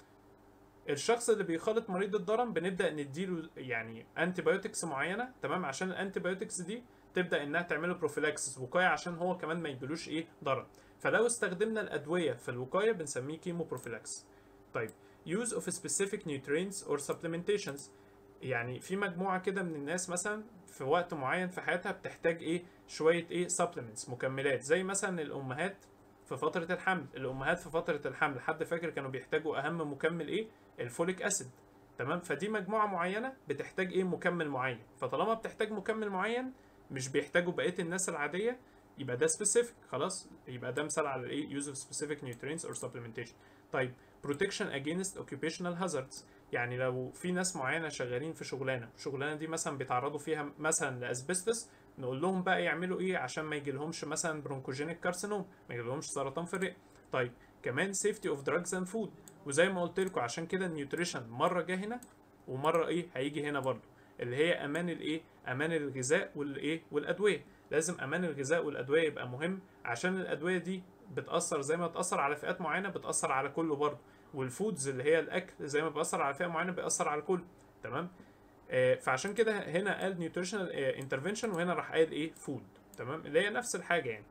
الشخص اللي بيخالط مريض الضرن بنبدا نديله يعني انتي بايوتكس معينه تمام عشان الانتي بايوتكس دي تبدا انها تعمله بروفيلاكسس وقايه عشان هو كمان ما يجيلوش ايه ضرر فلو استخدمنا الادويه في الوقايه بنسميه كيمو بروفيلاكس طيب use of specific nutrients or supplementations يعني في مجموعه كده من الناس مثلا في وقت معين في حياتها بتحتاج ايه شويه ايه supplements مكملات زي مثلا الامهات في فتره الحمل الامهات في فتره الحمل حد فاكر كانوا بيحتاجوا اهم مكمل ايه الفوليك اسيد تمام فدي مجموعه معينه بتحتاج ايه مكمل معين فطالما بتحتاج مكمل معين مش بيحتاجوا بقيه الناس العاديه يبقى ده سبيسيفيك خلاص يبقى ده مثال على الايه use of specific nutrients or supplementation طيب protection against occupational hazards يعني لو في ناس معينه شغالين في شغلانه الشغلانه دي مثلا بيتعرضوا فيها مثلا لاسبستس نقول لهم بقى يعملوا ايه عشان ما يجيلهمش مثلا برونكوجينيك كارسينوم ما يجيلهمش سرطان في الرئه طيب كمان سيفتي اوف دراجز اند فود وزي ما قلت لكم عشان كده النيوتريشن مره جه هنا ومره ايه هيجي هنا برضو اللي هي امان الايه امان الغذاء والايه والادويه لازم امان الغذاء والادويه يبقى مهم عشان الادويه دي بتاثر زي ما بتاثر على فئات معينه بتاثر على كله برضه والفودز اللي هي الاكل زي ما بيأثر على فئه معينه بيأثر على الكل تمام آه فعشان كده هنا قال نيوتريشنال انترفنشن وهنا راح قال ايه فود تمام اللي هي نفس الحاجه يعني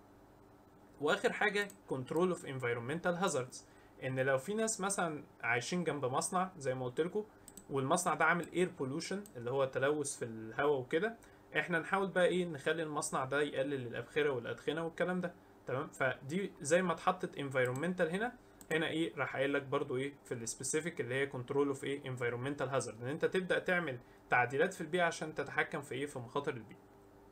واخر حاجه كنترول اوف انفيرومنتال هازاردز ان لو في ناس مثلا عايشين جنب مصنع زي ما قلت لكم والمصنع ده عامل اير بولوشن اللي هو تلوث في الهواء وكده احنا نحاول بقى ايه نخلي المصنع ده يقلل الابخره والادخنه والكلام ده تمام فدي زي ما اتحطت انفيرومنتال هنا هنا ايه راح قايل لك برضو ايه في السبيسيفيك اللي هي كنترول اوف ايه انفيرومنتال هازارد ان انت تبدا تعمل تعديلات في البيئه عشان تتحكم في ايه في مخاطر البيئه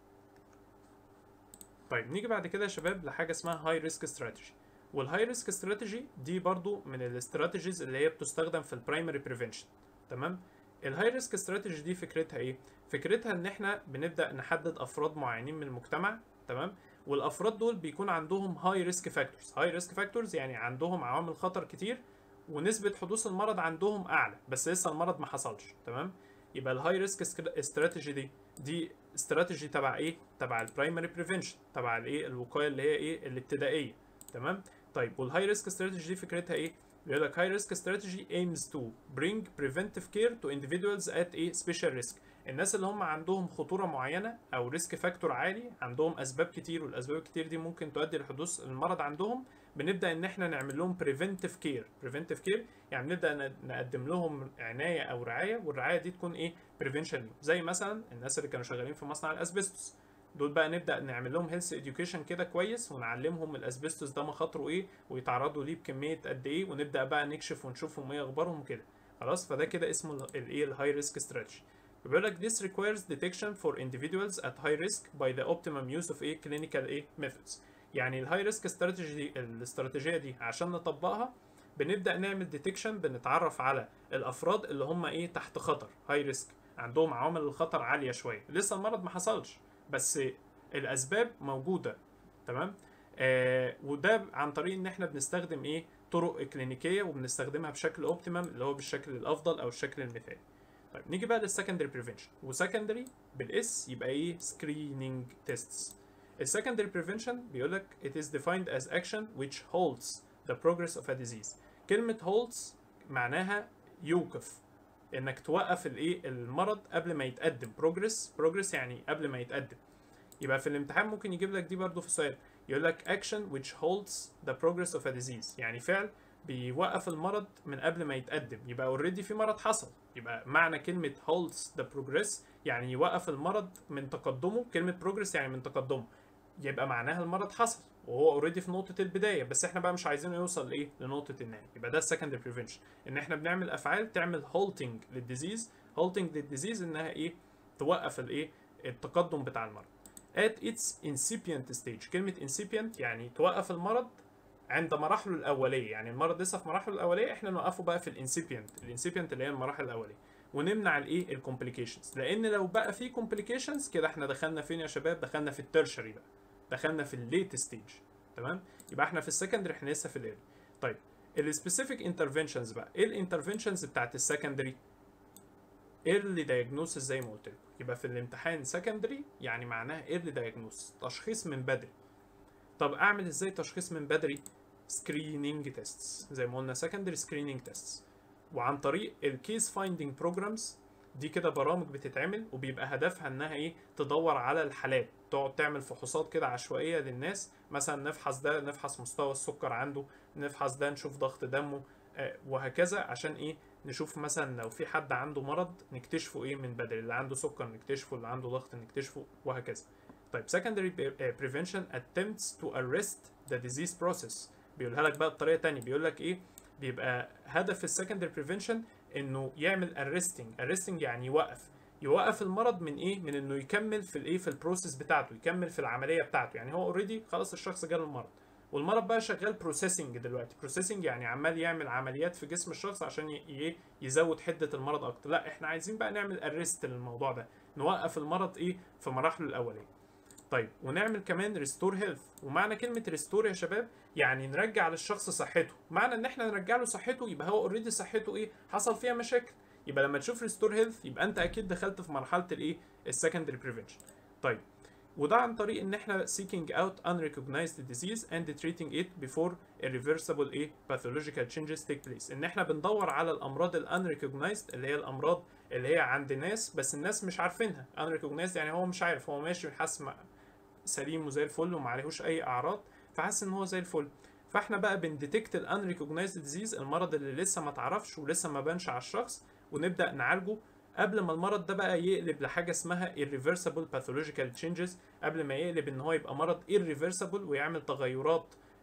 طيب نيجي بعد كده يا شباب لحاجه اسمها هاي ريسك استراتيجي والهاي ريسك استراتيجي دي برضو من الاستراتيجيز اللي هي بتستخدم في البرايمري بريفنشن تمام الهاي ريسك استراتيجي دي فكرتها ايه فكرتها ان احنا بنبدا نحدد افراد معينين من المجتمع تمام والافراد دول بيكون عندهم هاي ريسك فاكتورز هاي ريسك فاكتورز يعني عندهم عوامل خطر كتير ونسبه حدوث المرض عندهم اعلى بس لسه المرض ما حصلش تمام يبقى الهاي ريسك استراتيجي دي دي استراتيجي تبع ايه تبع البرايمري بريفنشن تبع الايه الوقايه اللي هي ايه الابتدائيه تمام طيب والهاي ريسك استراتيجي دي فكرتها ايه بيقول لك هاي ريسك استراتيجي aims to bring preventive care to individuals at a special risk الناس اللي هم عندهم خطوره معينه او ريسك فاكتور عالي عندهم اسباب كتير والاسباب الكتير دي ممكن تؤدي لحدوث المرض عندهم بنبدا ان احنا نعمل لهم preventive care preventive care يعني نبدا نقدم لهم عنايه او رعايه والرعايه دي تكون ايه prevention زي مثلا الناس اللي كانوا شغالين في مصنع الاسبستوس دول بقى نبدا نعمل لهم هيلث اديوكيشن كده كويس ونعلمهم الاسبستوس ده مخاطره ايه ويتعرضوا ليه بكميه قد ايه ونبدا بقى نكشف ونشوفهم ايه اخبارهم كده خلاص فده كده اسمه الايه الهاي ريسك استراتيجي بيقول لك this requires detection for individuals at high risk by the optimum use of a clinical ايه methods يعني الهاي ريسك استراتيجي دي الاستراتيجيه دي عشان نطبقها بنبدا نعمل ديتكشن بنتعرف على الافراد اللي هم ايه تحت خطر هاي ريسك عندهم عوامل الخطر عاليه شويه لسه المرض ما حصلش بس الاسباب موجوده تمام آه وده عن طريق ان احنا بنستخدم ايه طرق كلينيكيه وبنستخدمها بشكل اوبتيمم اللي هو بالشكل الافضل او الشكل المثالي طيب نيجي بقى للسكندري بريفنشن وسكندري بالاس يبقى ايه سكريننج تيستس السكندري بريفنشن بيقول لك it is defined as action which holds the progress of a disease كلمه holds معناها يوقف انك توقف الايه المرض قبل ما يتقدم بروجرس بروجرس يعني قبل ما يتقدم يبقى في الامتحان ممكن يجيب لك دي برضو في السؤال يقول لك action which holds the progress of a disease يعني فعل بيوقف المرض من قبل ما يتقدم يبقى اوريدي في مرض حصل يبقى معنى كلمة holds the progress يعني يوقف المرض من تقدمه كلمة progress يعني من تقدمه يبقى معناها المرض حصل وهو اوريدي في نقطة البداية بس احنا بقى مش عايزينه يوصل لايه لنقطة النهاية يبقى ده السكندري بريفنشن ان احنا بنعمل افعال تعمل هولتنج للديزيز هولتنج للديزيز انها ايه توقف الايه التقدم بتاع المرض at its incipient stage كلمة incipient يعني توقف المرض عند مراحله الأولية يعني المرض لسه في مراحله الأولية احنا نوقفه بقى في الانسيبيانت الانسيبيانت اللي هي المراحل الأولية ونمنع الايه الكومبليكيشنز لأن لو بقى في كومبليكيشنز كده احنا دخلنا فين يا شباب دخلنا في الترشري بقى دخلنا في الليت ستيج تمام يبقى احنا في السكندري احنا لسه في الايرلي طيب السبيسيفيك انترفنشنز بقى ايه الانترفنشنز بتاعت السكندري ايرلي دايجنوسيس زي ما قلت لكم يبقى في الامتحان سكندري يعني معناها ايرلي دايجنوسيس تشخيص من بدري طب اعمل ازاي تشخيص من بدري سكريننج تيستس زي ما قلنا سكندري سكريننج تيستس وعن طريق الكيس فايندنج بروجرامز دي كده برامج بتتعمل وبيبقى هدفها انها ايه تدور على الحالات تقعد تعمل فحوصات كده عشوائيه للناس مثلا نفحص ده نفحص مستوى السكر عنده نفحص ده نشوف ضغط دمه آه وهكذا عشان ايه نشوف مثلا لو في حد عنده مرض نكتشفه ايه من بدري اللي عنده سكر نكتشفه اللي عنده ضغط نكتشفه وهكذا طيب secondary prevention attempts to arrest the disease process بيقولها لك بقى بطريقه تانية بيقول لك ايه بيبقى هدف السكندري بريفنشن انه يعمل arresting arresting يعني يوقف يوقف المرض من ايه من انه يكمل في الايه في البروسيس بتاعته يكمل في العمليه بتاعته يعني هو اوريدي خلاص الشخص جاله المرض والمرض بقى شغال بروسيسنج دلوقتي بروسيسنج يعني عمال يعمل عمليات في جسم الشخص عشان ي... يزود حده المرض اكتر لا احنا عايزين بقى نعمل ارست للموضوع ده نوقف المرض ايه في مراحله الاوليه طيب ونعمل كمان ريستور هيلث ومعنى كلمه ريستور يا شباب يعني نرجع للشخص صحته معنى ان احنا نرجع له صحته يبقى هو اوريدي صحته ايه حصل فيها مشاكل يبقى لما تشوف ريستور هيلث يبقى انت اكيد دخلت في مرحله الايه السكندري بريفنشن طيب وده عن طريق ان احنا seeking out unrecognized disease and treating it before irreversible ايه pathological changes take place ان احنا بندور على الامراض ال unrecognized اللي هي الامراض اللي هي عند ناس بس الناس مش عارفينها unrecognized يعني هو مش عارف هو ماشي حاسس سليم وزي الفل وما عليهوش اي اعراض فحاسس ان هو زي الفل فاحنا بقى بنديتكت ال unrecognized disease المرض اللي لسه ما تعرفش ولسه ما بانش على الشخص ونبدا نعالجه قبل ما المرض ده بقى يقلب لحاجه اسمها irreversible pathological changes قبل ما يقلب ان هو يبقى مرض irreversible ويعمل تغيرات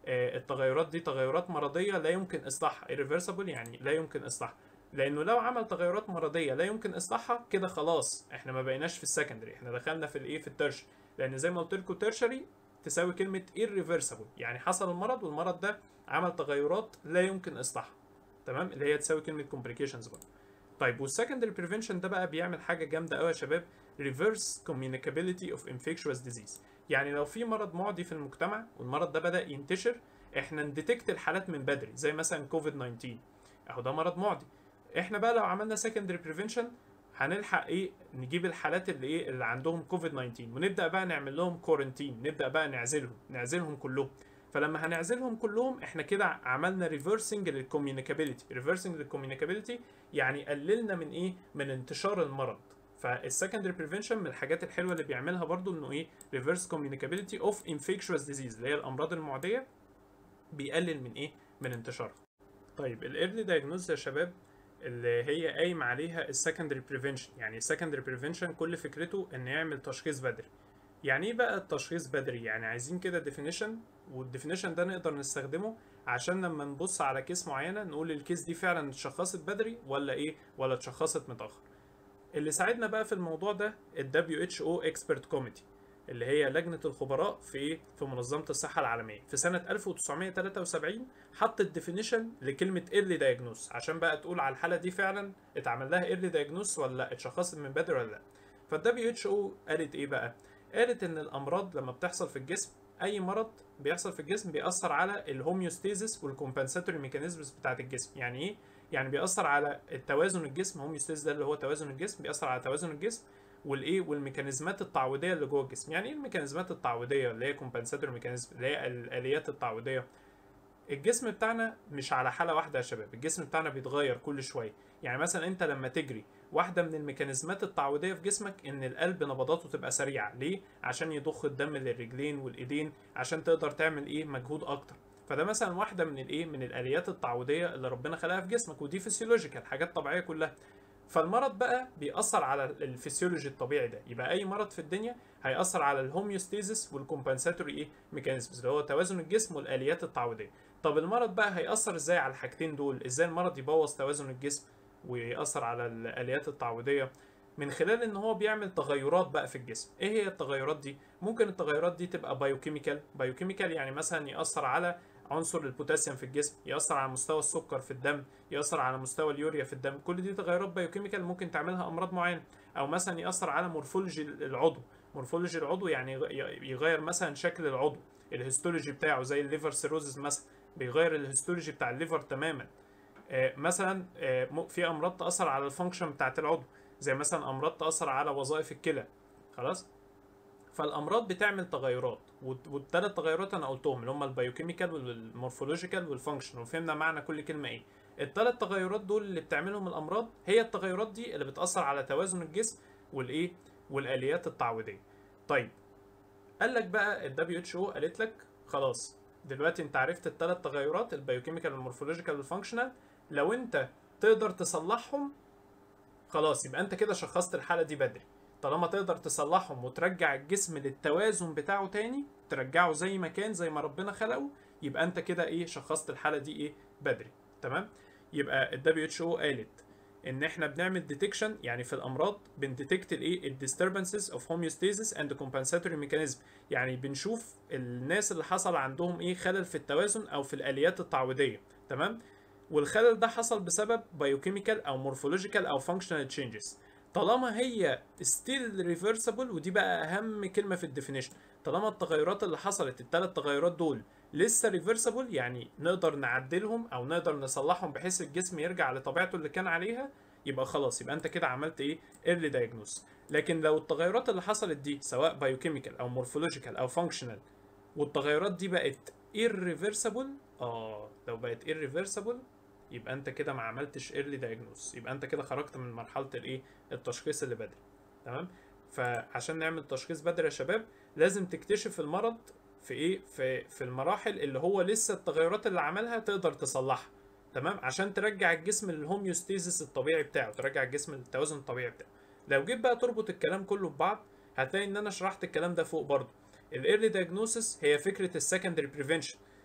آه، التغيرات دي تغيرات مرضيه لا يمكن اصلاحها irreversible يعني لا يمكن اصلاحها لانه لو عمل تغيرات مرضيه لا يمكن اصلاحها كده خلاص احنا ما بقيناش في السكندري احنا دخلنا في الايه في الترشري لان زي ما قلت لكم ترشري تساوي كلمه irreversible يعني حصل المرض والمرض ده عمل تغيرات لا يمكن اصلاحها تمام اللي هي تساوي كلمه complications برضه طيب والسكندري بريفنشن ده بقى بيعمل حاجه جامده قوي يا شباب reverse communicability of infectious disease يعني لو في مرض معدي في المجتمع والمرض ده بدا ينتشر احنا نديتكت الحالات من بدري زي مثلا كوفيد 19 اهو ده مرض معدي احنا بقى لو عملنا سكندري بريفنشن هنلحق ايه نجيب الحالات اللي ايه اللي عندهم كوفيد 19 ونبدا بقى نعمل لهم كورنتين نبدا بقى نعزلهم نعزلهم كلهم فلما هنعزلهم كلهم احنا كده عملنا ريفرسنج للكوميونيكابيلتي ريفرسنج للكوميونيكابيلتي يعني قللنا من ايه من انتشار المرض فالسكندري بريفنشن من الحاجات الحلوه اللي بيعملها برضو انه ايه ريفرس كوميونيكابيلتي اوف انفكشوس ديزيز اللي هي الامراض المعديه بيقلل من ايه من انتشارها طيب الايرلي دايجنوز يا شباب اللي هي قايم عليها السكندري بريفنشن يعني السكندري بريفنشن كل فكرته ان يعمل تشخيص بدري يعني ايه بقى التشخيص بدري يعني عايزين كده ديفينيشن والديفينيشن ده نقدر نستخدمه عشان لما نبص على كيس معينه نقول الكيس دي فعلا اتشخصت بدري ولا ايه ولا اتشخصت متاخر اللي ساعدنا بقى في الموضوع ده ال WHO Expert Committee اللي هي لجنة الخبراء في ايه؟ في منظمة الصحة العالمية في سنة 1973 حطت ديفينيشن لكلمة early diagnose عشان بقى تقول على الحالة دي فعلا اتعمل لها early diagnose ولا لا اتشخصت من بدري ولا لا فال WHO قالت ايه بقى؟ قالت ان الامراض لما بتحصل في الجسم اي مرض بيحصل في الجسم بيأثر على الهوميوستيزيس والكومبنساتوري ميكانيزمز بتاعت الجسم يعني ايه؟ يعني بيأثر على التوازن الجسم هوميوستيز ده اللي هو توازن الجسم بيأثر على توازن الجسم والايه والميكانيزمات التعويضيه اللي جوه الجسم يعني ايه الميكانيزمات التعويضيه اللي هي كومبنساتوري ميكانيزم اللي هي الاليات التعويضيه الجسم بتاعنا مش على حاله واحده يا شباب الجسم بتاعنا بيتغير كل شويه يعني مثلا انت لما تجري واحده من الميكانيزمات التعويضيه في جسمك ان القلب نبضاته تبقى سريعه ليه عشان يضخ الدم للرجلين والايدين عشان تقدر تعمل ايه مجهود اكتر فده مثلا واحده من الايه من الاليات التعويضيه اللي ربنا خلقها في جسمك ودي فيسيولوجيكال حاجات طبيعيه كلها فالمرض بقى بيأثر على الفسيولوجي الطبيعي ده يبقى اي مرض في الدنيا هيأثر على الهوميوستيزيس والكومبنساتوري ايه ميكانيزمز اللي هو توازن الجسم والاليات التعويضيه طب المرض بقى هيأثر ازاي على الحاجتين دول ازاي المرض يبوظ توازن الجسم ويأثر على الاليات التعويضيه من خلال ان هو بيعمل تغيرات بقى في الجسم ايه هي التغيرات دي ممكن التغيرات دي تبقى بايوكيميكال بايوكيميكال يعني مثلا يأثر على عنصر البوتاسيوم في الجسم يأثر على مستوى السكر في الدم يأثر على مستوى اليوريا في الدم كل دي تغيرات بايوكيميكال ممكن تعملها أمراض معينة أو مثلا يأثر على مورفولوجي العضو مورفولوجي العضو يعني يغير مثلا شكل العضو الهيستولوجي بتاعه زي الليفر سيروزز مثلا بيغير الهيستولوجي بتاع الليفر تماما آه مثلا آه في أمراض تأثر على الفانكشن بتاعت العضو زي مثلا أمراض تأثر على وظائف الكلى خلاص فالامراض بتعمل تغيرات والثلاث تغيرات انا قلتهم اللي هم البايوكيميكال والمورفولوجيكال والفانكشن وفهمنا معنى كل كلمه ايه الثلاث تغيرات دول اللي بتعملهم الامراض هي التغيرات دي اللي بتاثر على توازن الجسم والايه والاليات التعويضيه طيب قال لك بقى ال WHO قالت لك خلاص دلوقتي انت عرفت الثلاث تغيرات البايوكيميكال والمورفولوجيكال والفانكشنال لو انت تقدر تصلحهم خلاص يبقى انت كده شخصت الحاله دي بدري طالما تقدر تصلحهم وترجع الجسم للتوازن بتاعه تاني ترجعه زي ما كان زي ما ربنا خلقه يبقى انت كده ايه شخصت الحاله دي ايه بدري تمام يبقى ال WHO قالت ان احنا بنعمل ديتكشن يعني في الامراض بنديتكت الايه الديستربنسز اوف هوميوستاسيس اند كومبنساتوري ميكانيزم يعني بنشوف الناس اللي حصل عندهم ايه خلل في التوازن او في الاليات التعويضيه تمام والخلل ده حصل بسبب بايوكيميكال او مورفولوجيكال او فانكشنال تشينجز طالما هي ستيل ريفرسبل ودي بقى اهم كلمه في الديفينيشن طالما التغيرات اللي حصلت الثلاث تغيرات دول لسه ريفرسبل يعني نقدر نعدلهم او نقدر نصلحهم بحيث الجسم يرجع لطبيعته اللي كان عليها يبقى خلاص يبقى انت كده عملت ايه ايرلي دايجنوز لكن لو التغيرات اللي حصلت دي سواء بايوكيميكال او مورفولوجيكال او فانكشنال والتغيرات دي بقت irreversible اه لو بقت irreversible يبقى انت كده ما عملتش ايرلي دايجنوز يبقى انت كده خرجت من مرحله الايه التشخيص اللي بدري تمام فعشان نعمل تشخيص بدري يا شباب لازم تكتشف المرض في ايه في في المراحل اللي هو لسه التغيرات اللي عملها تقدر تصلحها تمام عشان ترجع الجسم للهوميوستيزيس الطبيعي بتاعه ترجع الجسم للتوازن الطبيعي بتاعه لو جيت بقى تربط الكلام كله ببعض هتلاقي ان انا شرحت الكلام ده فوق برضه الايرلي دايجنوسيس هي فكره السكندري بريفنشن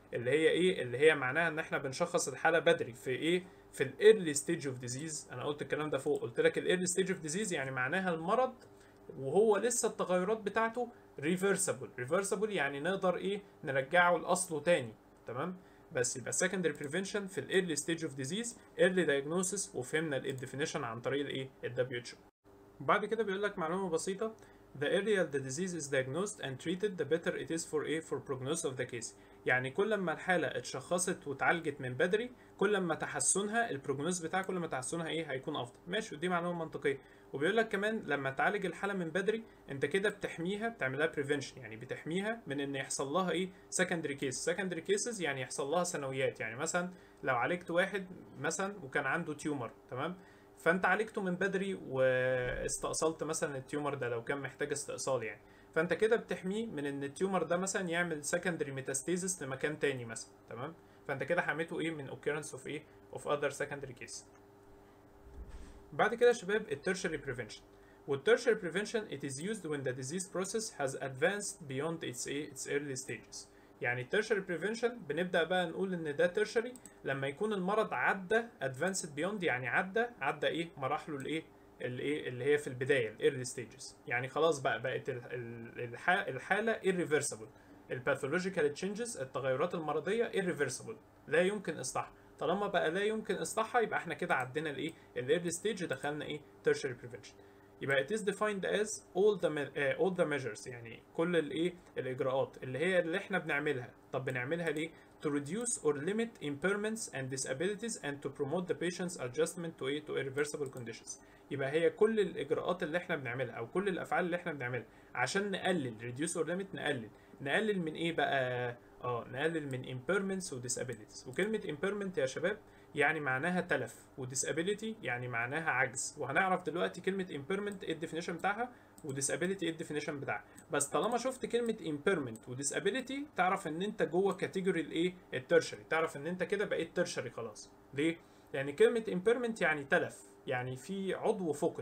اللي هي ايه اللي هي معناها ان احنا بنشخص الحاله بدري في ايه في الايرلي ستيج اوف ديزيز انا قلت الكلام ده فوق قلت لك الايرلي ستيج اوف ديزيز يعني معناها المرض وهو لسه التغيرات بتاعته ريفرسبل ريفرسبل يعني نقدر ايه نرجعه لاصله تاني تمام بس يبقى secondary prevention في الايرلي ستيج اوف ديزيز early diagnosis وفهمنا الديفينيشن عن طريق الايه ال WHO بعد كده بيقول لك معلومه بسيطه The earlier the disease is diagnosed and treated the better it is for a for prognosis of the case يعني كل ما الحالة اتشخصت واتعالجت من بدري كل ما تحسنها البروجنوز بتاعها كل ما تحسنها ايه هيكون افضل ماشي ودي معلومة منطقية وبيقول لك كمان لما تعالج الحالة من بدري انت كده بتحميها بتعملها بريفنشن يعني بتحميها من ان يحصل لها ايه secondary cases secondary cases يعني يحصل لها ثانويات يعني مثلا لو عالجت واحد مثلا وكان عنده تيومر تمام فانت عالجته من بدري واستأصلت مثلا التيومر ده لو كان محتاج استئصال يعني فانت كده بتحميه من ان التيومر ده مثلا يعمل secondary metastasis لمكان تاني مثلا تمام فانت كده حميته ايه من occurrence of ايه of other secondary case بعد كده يا شباب الترشري prevention والترشري prevention it is used when the disease process has advanced beyond its ايه its early stages يعني tertiary prevention بنبدأ بقى نقول ان ده tertiary لما يكون المرض عدى advanced beyond يعني عدى عدى ايه مراحله الايه الايه اللي هي في البدايه الايرلي ستيجز يعني خلاص بقى بقت ال- ال- الح- الحاله irreversible الباثولوجيكال تشينجز التغيرات المرضيه irreversible لا يمكن اصلاحها طالما بقى لا يمكن اصلاحها يبقى احنا كده عدينا الايه الايرلي ستيج دخلنا ايه tertiary prevention يبقى it is defined as all the me- uh, all the measures يعني كل الايه الاجراءات اللي هي اللي احنا بنعملها طب بنعملها ليه to reduce or limit impairments and disabilities and to promote the patient's adjustment to ايه to irreversible conditions يبقى هي كل الاجراءات اللي احنا بنعملها او كل الافعال اللي احنا بنعملها عشان نقلل reduce or limit نقلل نقلل من ايه بقى اه نقلل من impairments و disabilities وكلمة impairment يا شباب يعني معناها تلف وديسابيليتي يعني معناها عجز وهنعرف دلوقتي كلمة impairment ايه الديفينيشن بتاعها وديسابيليتي ايه الديفينيشن بتاعها بس طالما شفت كلمة impairment وديسابيليتي تعرف ان انت جوه كاتيجوري الايه الترشري تعرف ان انت كده بقيت ترشري خلاص ليه؟ لان كلمة impairment يعني تلف يعني في عضو فقد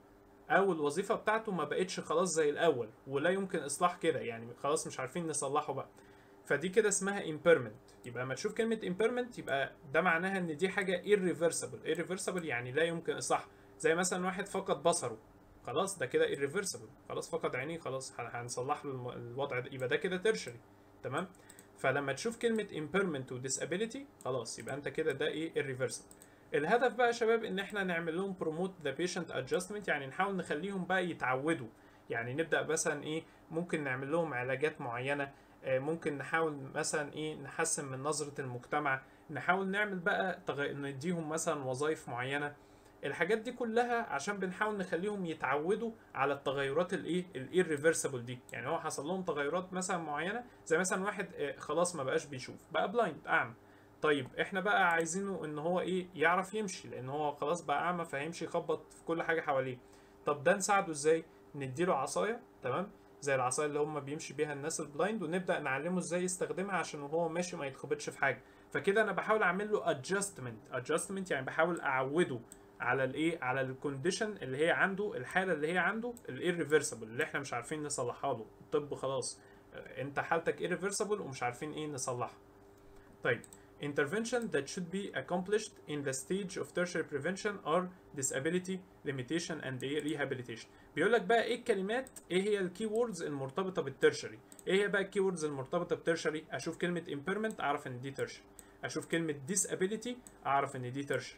او الوظيفة بتاعته ما بقتش خلاص زي الاول ولا يمكن اصلاح كده يعني خلاص مش عارفين نصلحه بقى فدي كده اسمها impairment يبقى لما تشوف كلمة impairment يبقى ده معناها ان دي حاجة irreversible irreversible يعني لا يمكن اصلاحها زي مثلا واحد فقد بصره خلاص ده كده irreversible خلاص فقد عينيه خلاص هن- هنصلح له الم- الوضع ده يبقى ده كده tertiary تمام فلما تشوف كلمة impairment و disability خلاص يبقى انت كده ده ايه irreversible الهدف بقى يا شباب ان احنا نعمل لهم promote the patient adjustment يعني نحاول نخليهم بقى يتعودوا يعني نبدأ مثلا ايه ممكن نعمل لهم علاجات معينة آه، ممكن نحاول مثلا ايه نحسن من نظرة المجتمع نحاول نعمل بقى تغ... نديهم مثلا وظائف معينة الحاجات دي كلها عشان بنحاول نخليهم يتعودوا على التغيرات الايه الايرريفرسبل دي يعني هو حصل لهم تغيرات مثلا معينه زي مثلا واحد آه، خلاص ما بقاش بيشوف بقى بلايند اعمى طيب احنا بقى عايزينه ان هو ايه يعرف يمشي لان هو خلاص بقى اعمى فهيمشي يخبط في كل حاجه حواليه طب ده نساعده ازاي نديله عصايه تمام زي العصايه اللي هم بيمشي بيها الناس البلايند ونبدا نعلمه ازاي يستخدمها عشان وهو ماشي ما يتخبطش في حاجه فكده انا بحاول اعمل له ادجستمنت ادجستمنت يعني بحاول اعوده على الايه على الكونديشن اللي هي عنده الحاله اللي هي عنده الايرريفرسبل اللي احنا مش عارفين نصلحها له الطب خلاص آه، انت حالتك ايرريفرسبل ومش عارفين ايه نصلحها طيب intervention that should be accomplished in the stage of tertiary prevention are disability limitation and ايه rehabilitation بيقول لك بقى ايه الكلمات ايه هي الكي ووردز المرتبطه بالترشري ايه هي بقى الكي ووردز المرتبطه بالترشري اشوف كلمه impairment اعرف ان دي ترشري اشوف كلمه disability اعرف ان دي ترشري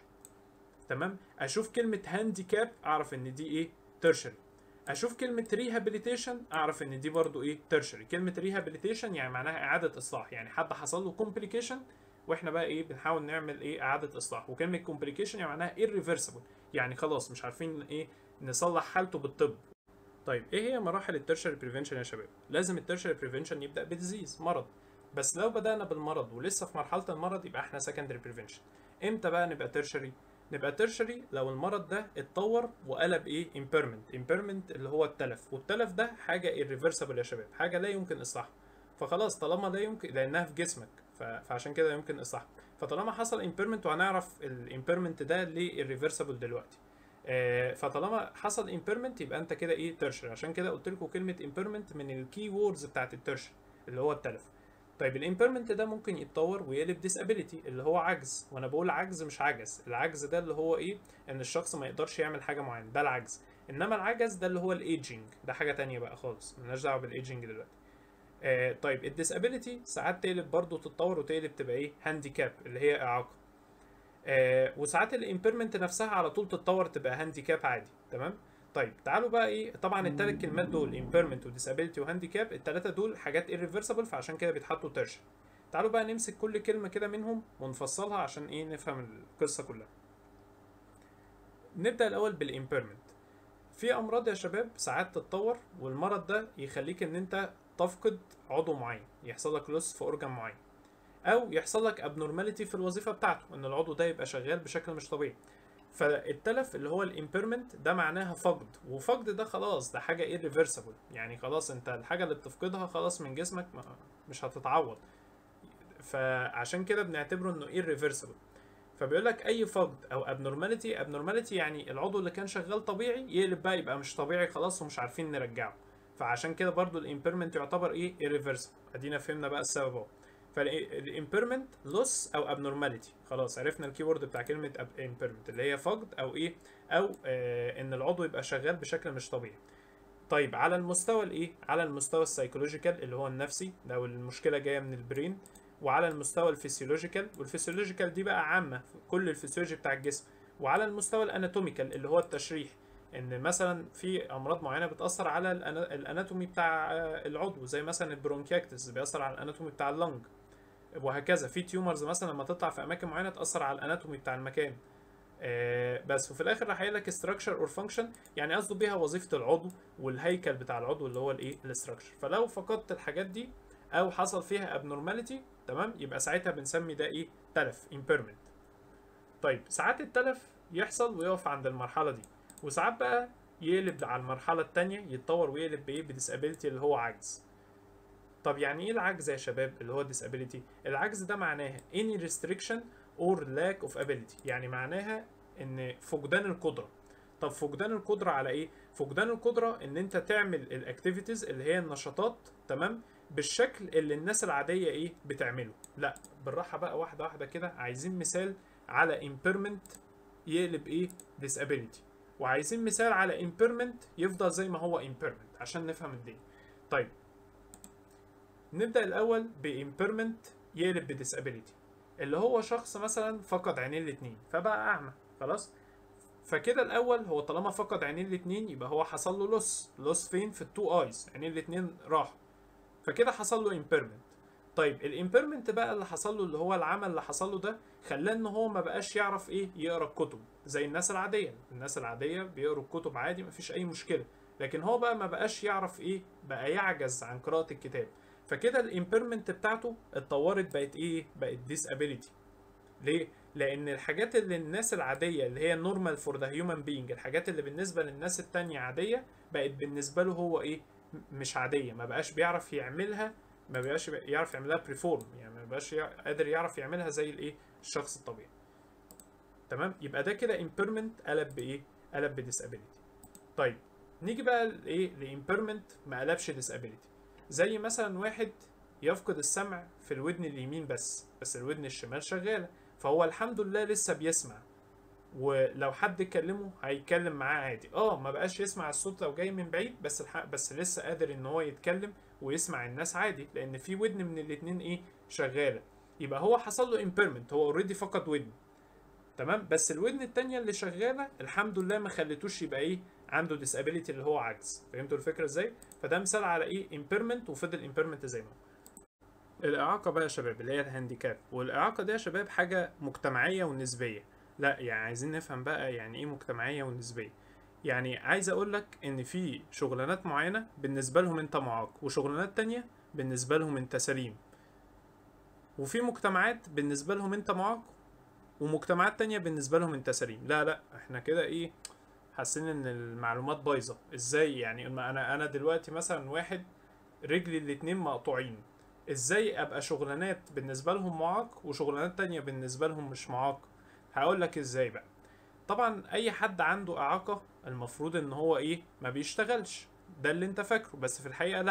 تمام اشوف كلمه هانديكاب اعرف ان دي ايه ترشري اشوف كلمه ريهابيليتيشن اعرف ان دي برضو ايه ترشري كلمه ريهابيليتيشن يعني معناها اعاده اصلاح يعني حد حصل له كومبليكيشن واحنا بقى ايه بنحاول نعمل ايه اعاده اصلاح وكلمه كومبليكيشن يعني معناها irreversible يعني خلاص مش عارفين ايه نصلح حالته بالطب طيب ايه هي مراحل الترشري بريفنشن يا شباب لازم الترشري بريفنشن يبدا بديزيز مرض بس لو بدانا بالمرض ولسه في مرحله المرض يبقى احنا سكندري بريفنشن امتى بقى نبقى ترشري نبقى ترشري لو المرض ده اتطور وقلب ايه impairment impairment اللي هو التلف والتلف ده حاجه irreversible يا شباب حاجه لا يمكن اصلاحها فخلاص طالما لا يمكن لانها في جسمك ف... فعشان كده يمكن اصلاحها فطالما حصل impairment وهنعرف الامبيرمنت ده ليه irreversible دلوقتي آه، فطالما حصل impairment يبقى انت كده ايه ترشري عشان كده قلت لكم كلمه impairment من الكي ووردز بتاعت الترشري اللي هو التلف طيب الامبيرمنت ده ممكن يتطور ويقلب disability اللي هو عجز وانا بقول عجز مش عجز العجز ده اللي هو ايه ان الشخص ما يقدرش يعمل حاجه معينه ده العجز انما العجز ده اللي هو الايجنج ده حاجه تانية بقى خالص ملناش دعوه بالايجنج دلوقتي آه طيب الديسابيليتي ساعات تقلب برضه تتطور وتقلب تبقى ايه هانديكاب اللي هي اعاقه آه وساعات الامبيرمنت نفسها على طول تتطور تبقى هانديكاب عادي تمام طيب تعالوا بقى ايه طبعا الثلاث كلمات دول امبيرمنت وديسابيلتي وهانديكاب الثلاثه دول حاجات irreversible فعشان كده بيتحطوا ترشن تعالوا بقى نمسك كل كلمه كده منهم ونفصلها عشان ايه نفهم القصه كلها نبدا الاول بالامبيرمنت في امراض يا شباب ساعات تتطور والمرض ده يخليك ان انت تفقد عضو معين يحصل لك لوس في اورجان معين او يحصل لك ابنورماليتي في الوظيفه بتاعته ان العضو ده يبقى شغال بشكل مش طبيعي فالتلف اللي هو الامبيرمنت ده معناها فقد وفقد ده خلاص ده حاجه irreversible يعني خلاص انت الحاجه اللي بتفقدها خلاص من جسمك ما مش هتتعوض فعشان كده بنعتبره انه irreversible فبيقول لك اي فقد او abnormality abnormality يعني العضو اللي كان شغال طبيعي يقلب بقى يبقى مش طبيعي خلاص ومش عارفين نرجعه فعشان كده برضو الامبيرمنت يعتبر ايه irreversible ادينا فهمنا بقى السبب اهو فالامبيرمنت لوس او ابنورماليتي خلاص عرفنا الكيورد بتاع كلمه امبيرمنت اللي هي فقد او ايه او آه ان العضو يبقى شغال بشكل مش طبيعي طيب على المستوى الايه على المستوى السايكولوجيكال اللي هو النفسي لو المشكله جايه من البرين وعلى المستوى الفسيولوجيكال والفسيولوجيكال دي بقى عامه في كل الفسيولوجي بتاع الجسم وعلى المستوى الاناتوميكال اللي هو التشريح ان مثلا في امراض معينه بتاثر على الاناتومي بتاع العضو زي مثلا البرونكيكتس بيأثر على الاناتومي بتاع اللنج وهكذا في تيومرز مثلا لما تطلع في اماكن معينه تاثر على الاناتومي بتاع المكان آه بس وفي الاخر راح قايل لك ستراكشر اور فانكشن يعني قصده بيها وظيفه العضو والهيكل بتاع العضو اللي هو الايه الاستراكشر فلو فقدت الحاجات دي او حصل فيها ابنورماليتي تمام يبقى ساعتها بنسمي ده ايه تلف امبيرمنت طيب ساعات التلف يحصل ويقف عند المرحله دي وساعات بقى يقلب على المرحله الثانيه يتطور ويقلب بايه بديسابيلتي اللي هو عجز طب يعني ايه العجز يا شباب اللي هو disability العجز ده معناها any restriction or lack of ability يعني معناها ان فقدان القدره طب فقدان القدره على ايه فقدان القدره ان انت تعمل الاكتيفيتيز اللي هي النشاطات تمام بالشكل اللي الناس العاديه ايه بتعمله لا بالراحه بقى واحده واحده كده عايزين مثال على impairment يقلب ايه disability وعايزين مثال على impairment يفضل زي ما هو impairment عشان نفهم الدنيا طيب نبدا الاول بامبيرمنت يقلب بديسابيليتي اللي هو شخص مثلا فقد عينيه الاتنين فبقى اعمى خلاص فكده الاول هو طالما فقد عينيه الاتنين يبقى هو حصل له لوس لوس فين في التو ايز عينيه الاتنين راحوا فكده حصل له امبيرمنت طيب الامبيرمنت بقى اللي حصل له اللي هو العمل اللي حصل له ده خلاه ان هو ما بقاش يعرف ايه يقرا الكتب زي الناس العاديه الناس العاديه بيقروا الكتب عادي مفيش اي مشكله لكن هو بقى ما بقاش يعرف ايه بقى يعجز عن قراءه الكتاب فكده الامبيرمنت بتاعته اتطورت بقت ايه بقت disability ليه لان الحاجات اللي الناس العاديه اللي هي نورمال فور ذا هيومن بينج الحاجات اللي بالنسبه للناس التانية عاديه بقت بالنسبه له هو ايه مش عاديه ما بقاش بيعرف يعملها ما بقاش يعرف يعملها بريفورم يعني ما بقاش قادر يعرف يعملها زي الايه الشخص الطبيعي تمام يبقى ده كده امبيرمنت قلب بايه قلب بديسابيليتي طيب نيجي بقى لايه لامبيرمنت ما قلبش ديسابيليتي زي مثلا واحد يفقد السمع في الودن اليمين بس بس الودن الشمال شغاله فهو الحمد لله لسه بيسمع ولو حد كلمه هيتكلم معاه عادي اه ما بقاش يسمع الصوت لو جاي من بعيد بس الحق بس لسه قادر ان هو يتكلم ويسمع الناس عادي لان في ودن من الاتنين ايه شغاله يبقى هو حصل له امبيرمنت هو اوريدي فقد ودن تمام بس الودن التانية اللي شغاله الحمد لله ما خلتوش يبقى ايه عنده disability اللي هو عجز فهمتوا الفكره ازاي فده مثال على ايه امبيرمنت وفضل امبيرمنت زي ما هو الاعاقه بقى يا شباب اللي هي الهانديكاب والاعاقه دي يا شباب حاجه مجتمعيه ونسبيه لا يعني عايزين نفهم بقى يعني ايه مجتمعيه ونسبيه يعني عايز اقول لك ان في شغلانات معينه بالنسبه لهم انت معاق وشغلانات تانية بالنسبه لهم انت سليم وفي مجتمعات بالنسبه لهم انت معاق ومجتمعات تانية بالنسبه لهم انت سليم لا لا احنا كده ايه حاسين ان المعلومات بايظه ازاي يعني انا انا دلوقتي مثلا واحد رجلي الاتنين مقطوعين ازاي ابقى شغلانات بالنسبه لهم معاق وشغلانات تانية بالنسبه لهم مش معاق هقول لك ازاي بقى طبعا اي حد عنده اعاقه المفروض ان هو ايه ما بيشتغلش ده اللي انت فاكره بس في الحقيقه لا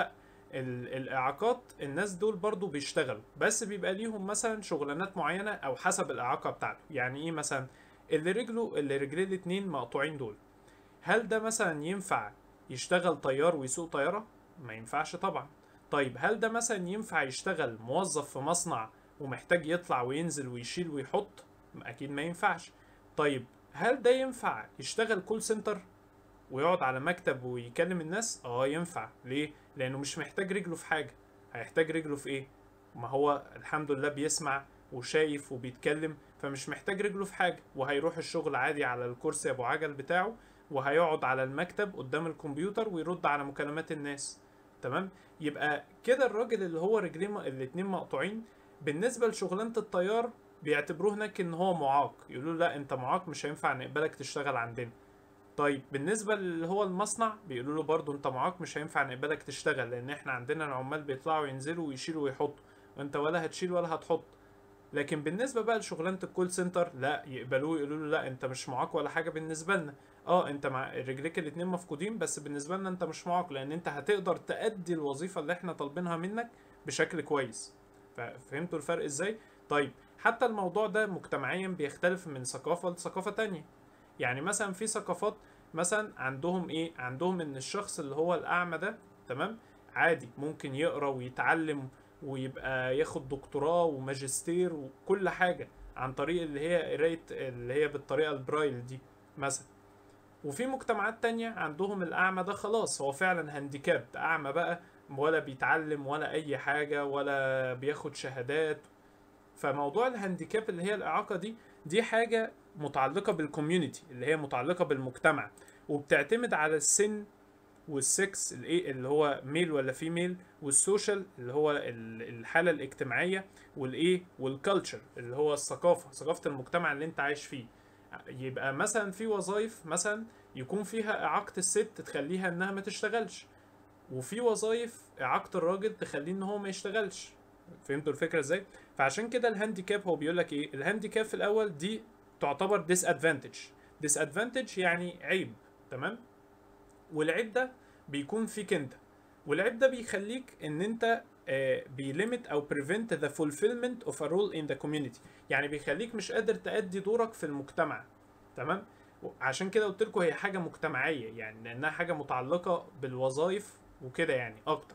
ال- الاعاقات الناس دول برضو بيشتغلوا بس بيبقى ليهم مثلا شغلانات معينه او حسب الاعاقه بتاعته يعني ايه مثلا اللي رجله اللي رجليه الاتنين مقطوعين دول هل ده مثلا ينفع يشتغل طيار ويسوق طياره ما ينفعش طبعا طيب هل ده مثلا ينفع يشتغل موظف في مصنع ومحتاج يطلع وينزل ويشيل ويحط اكيد ما ينفعش طيب هل ده ينفع يشتغل كول سنتر ويقعد على مكتب ويكلم الناس اه ينفع ليه لانه مش محتاج رجله في حاجه هيحتاج رجله في ايه ما هو الحمد لله بيسمع وشايف وبيتكلم فمش محتاج رجله في حاجه وهيروح الشغل عادي على الكرسي ابو عجل بتاعه وهيقعد على المكتب قدام الكمبيوتر ويرد على مكالمات الناس تمام يبقى كده الراجل اللي هو رجليه م- الاتنين مقطوعين بالنسبه لشغلانه الطيار بيعتبروه هناك ان هو معاق يقولوا له لا انت معاق مش هينفع نقبلك تشتغل عندنا طيب بالنسبه اللي هو المصنع بيقولوا له برضه انت معاق مش هينفع نقبلك تشتغل لان احنا عندنا العمال بيطلعوا ينزلوا ويشيلوا ويحطوا وانت ولا هتشيل ولا هتحط لكن بالنسبه بقى لشغلانه الكول سنتر لا يقبلوه يقولوا له لا انت مش معاق ولا حاجه بالنسبه لنا اه انت مع رجليك الاتنين مفقودين بس بالنسبه لنا انت مش معاق لان انت هتقدر تأدي الوظيفه اللي احنا طالبينها منك بشكل كويس ففهمتوا الفرق ازاي طيب حتى الموضوع ده مجتمعيا بيختلف من ثقافه لثقافه تانية يعني مثلا في ثقافات مثلا عندهم ايه عندهم ان الشخص اللي هو الاعمى ده تمام عادي ممكن يقرا ويتعلم ويبقى ياخد دكتوراه وماجستير وكل حاجه عن طريق اللي هي قرايه اللي هي بالطريقه البرايل دي مثلا وفي مجتمعات تانية عندهم الأعمى ده خلاص هو فعلا هانديكاب أعمى بقى ولا بيتعلم ولا أي حاجة ولا بياخد شهادات فموضوع الهانديكاب اللي هي الإعاقة دي دي حاجة متعلقة بالكوميونتي اللي هي متعلقة بالمجتمع وبتعتمد على السن والسكس الايه اللي هو ميل ولا فيميل والسوشيال اللي هو ال- الحالة الاجتماعية والايه والكالتشر اللي هو الثقافة ثقافة المجتمع اللي انت عايش فيه يبقى مثلا في وظائف مثلا يكون فيها إعاقة الست تخليها إنها ما تشتغلش وفي وظائف إعاقة الراجل تخليه إن هو ما يشتغلش فهمتوا الفكرة إزاي؟ فعشان كده الهانديكاب هو بيقول لك إيه؟ الهانديكاب في الأول دي تعتبر ديس ادفانتج ديس ادفانتج يعني عيب تمام؟ والعيب ده بيكون فيك أنت والعيب ده بيخليك إن أنت آه، بيليمت او prevent the fulfillment of a role in the community يعني بيخليك مش قادر تأدي دورك في المجتمع تمام عشان كده قلت لكم هي حاجه مجتمعيه يعني لانها حاجه متعلقه بالوظائف وكده يعني اكتر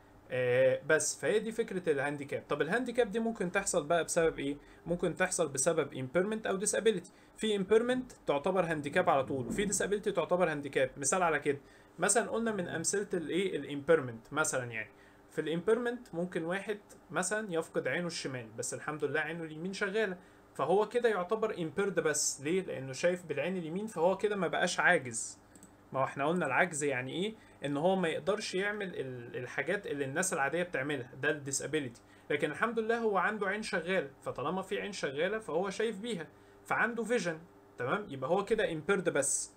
آه بس فهي دي فكره الهانديكاب طب الهانديكاب دي ممكن تحصل بقى بسبب ايه ممكن تحصل بسبب impairment او disability في impairment تعتبر هانديكاب على طول وفي disability تعتبر هانديكاب مثال على كده مثلا قلنا من امثله الايه الامبيرمنت مثلا يعني في الامبيرمنت ممكن واحد مثلا يفقد عينه الشمال بس الحمد لله عينه اليمين شغاله فهو كده يعتبر امبيرد بس ليه لانه شايف بالعين اليمين فهو كده ما بقاش عاجز ما هو احنا قلنا العجز يعني ايه ان هو ما يقدرش يعمل ال- الحاجات اللي الناس العاديه بتعملها ده الديسابيليتي لكن الحمد لله هو عنده عين شغاله فطالما في عين شغاله فهو شايف بيها فعنده فيجن تمام يبقى هو كده امبيرد بس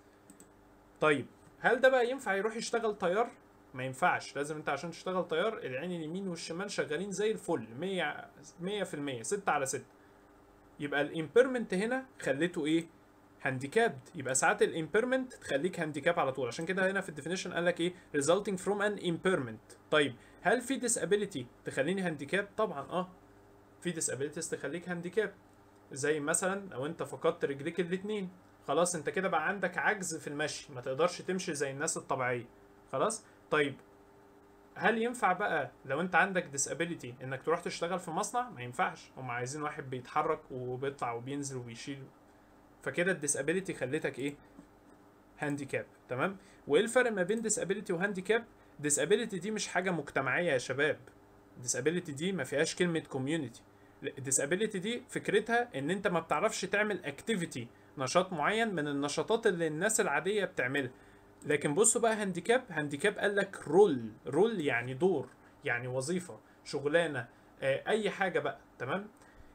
طيب هل ده بقى ينفع يروح يشتغل طيار ما ينفعش لازم انت عشان تشتغل طيار العين اليمين والشمال شغالين زي الفل 100 100% 6 على 6 يبقى الامبيرمنت هنا خليته ايه هانديكابد يبقى ساعات الامبيرمنت تخليك هانديكاب على طول عشان كده هنا في الديفينيشن قال لك ايه resulting from an impairment طيب هل في disability تخليني هانديكاب طبعا اه في disabilities تخليك هانديكاب زي مثلا لو انت فقدت رجليك الاتنين خلاص انت كده بقى عندك عجز في المشي ما تقدرش تمشي زي الناس الطبيعيه خلاص طيب هل ينفع بقى لو انت عندك disability انك تروح تشتغل في مصنع ما ينفعش هم عايزين واحد بيتحرك وبيطلع وبينزل وبيشيل فكده الديسابيليتي خلتك ايه هانديكاب تمام وايه الفرق ما بين ديسابيليتي وهانديكاب ديسابيليتي دي مش حاجه مجتمعيه يا شباب ديسابيليتي دي ما فيهاش كلمه كوميونتي الديسابيليتي دي فكرتها ان انت ما بتعرفش تعمل اكتيفيتي نشاط معين من النشاطات اللي الناس العاديه بتعملها لكن بصوا بقى هانديكاب هانديكاب قال لك رول رول يعني دور يعني وظيفه شغلانه آه، اي حاجه بقى تمام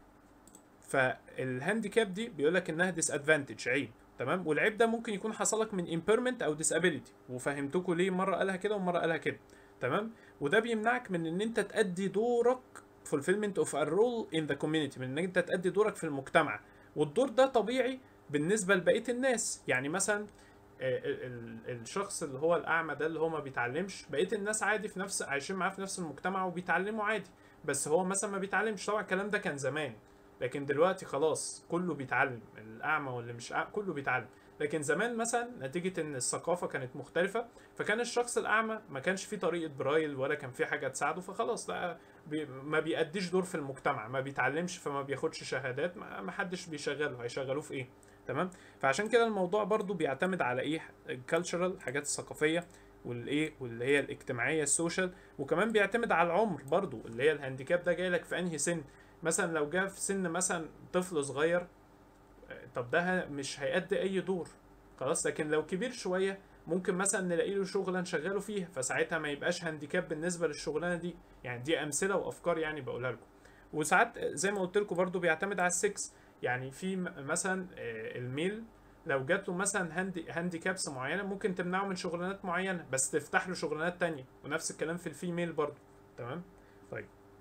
فالهانديكاب دي بيقول لك انها ديس ادفانتج عيب تمام والعيب ده ممكن يكون حصل لك من امبيرمنت او disability وفهمتكم ليه مره قالها كده ومره قالها كده تمام وده بيمنعك من ان انت تأدي دورك fulfillment of a role in the community من ان انت تأدي دورك في المجتمع والدور ده طبيعي بالنسبه لبقيه الناس يعني مثلا آه، ال- ال- الشخص اللي هو الاعمى ده اللي هو ما بيتعلمش بقيه الناس عادي في نفس عايشين معاه في نفس المجتمع وبيتعلموا عادي بس هو مثلا ما بيتعلمش طبعا الكلام ده كان زمان لكن دلوقتي خلاص كله بيتعلم الاعمى واللي مش أعمى كله بيتعلم لكن زمان مثلا نتيجة ان الثقافة كانت مختلفة فكان الشخص الاعمى ما كانش فيه طريقة برايل ولا كان فيه حاجة تساعده فخلاص لا بي ما بيأديش دور في المجتمع ما بيتعلمش فما بياخدش شهادات ما ما حدش بيشغله هيشغلوه في ايه تمام فعشان كده الموضوع برضو بيعتمد على ايه الكالتشرال الحاجات الثقافية والايه واللي هي الاجتماعيه السوشيال وكمان بيعتمد على العمر برضو اللي هي الهانديكاب ده جاي لك في انهي سن مثلا لو جه في سن مثلا طفل صغير آه، طب ده ه- مش هيأدي اي دور خلاص لكن لو كبير شويه ممكن مثلا نلاقي له شغله نشغله فيها فساعتها ما يبقاش هانديكاب بالنسبه للشغلانه دي يعني دي امثله وافكار يعني بقولها لكم وساعات زي ما قلت لكم برضو بيعتمد على السكس يعني في م- مثلا آه، الميل لو جات له مثلا هاندي هانديكابس معينه ممكن تمنعه من شغلانات معينه بس تفتح له شغلانات تانية ونفس الكلام في الفيميل برضو تمام طيب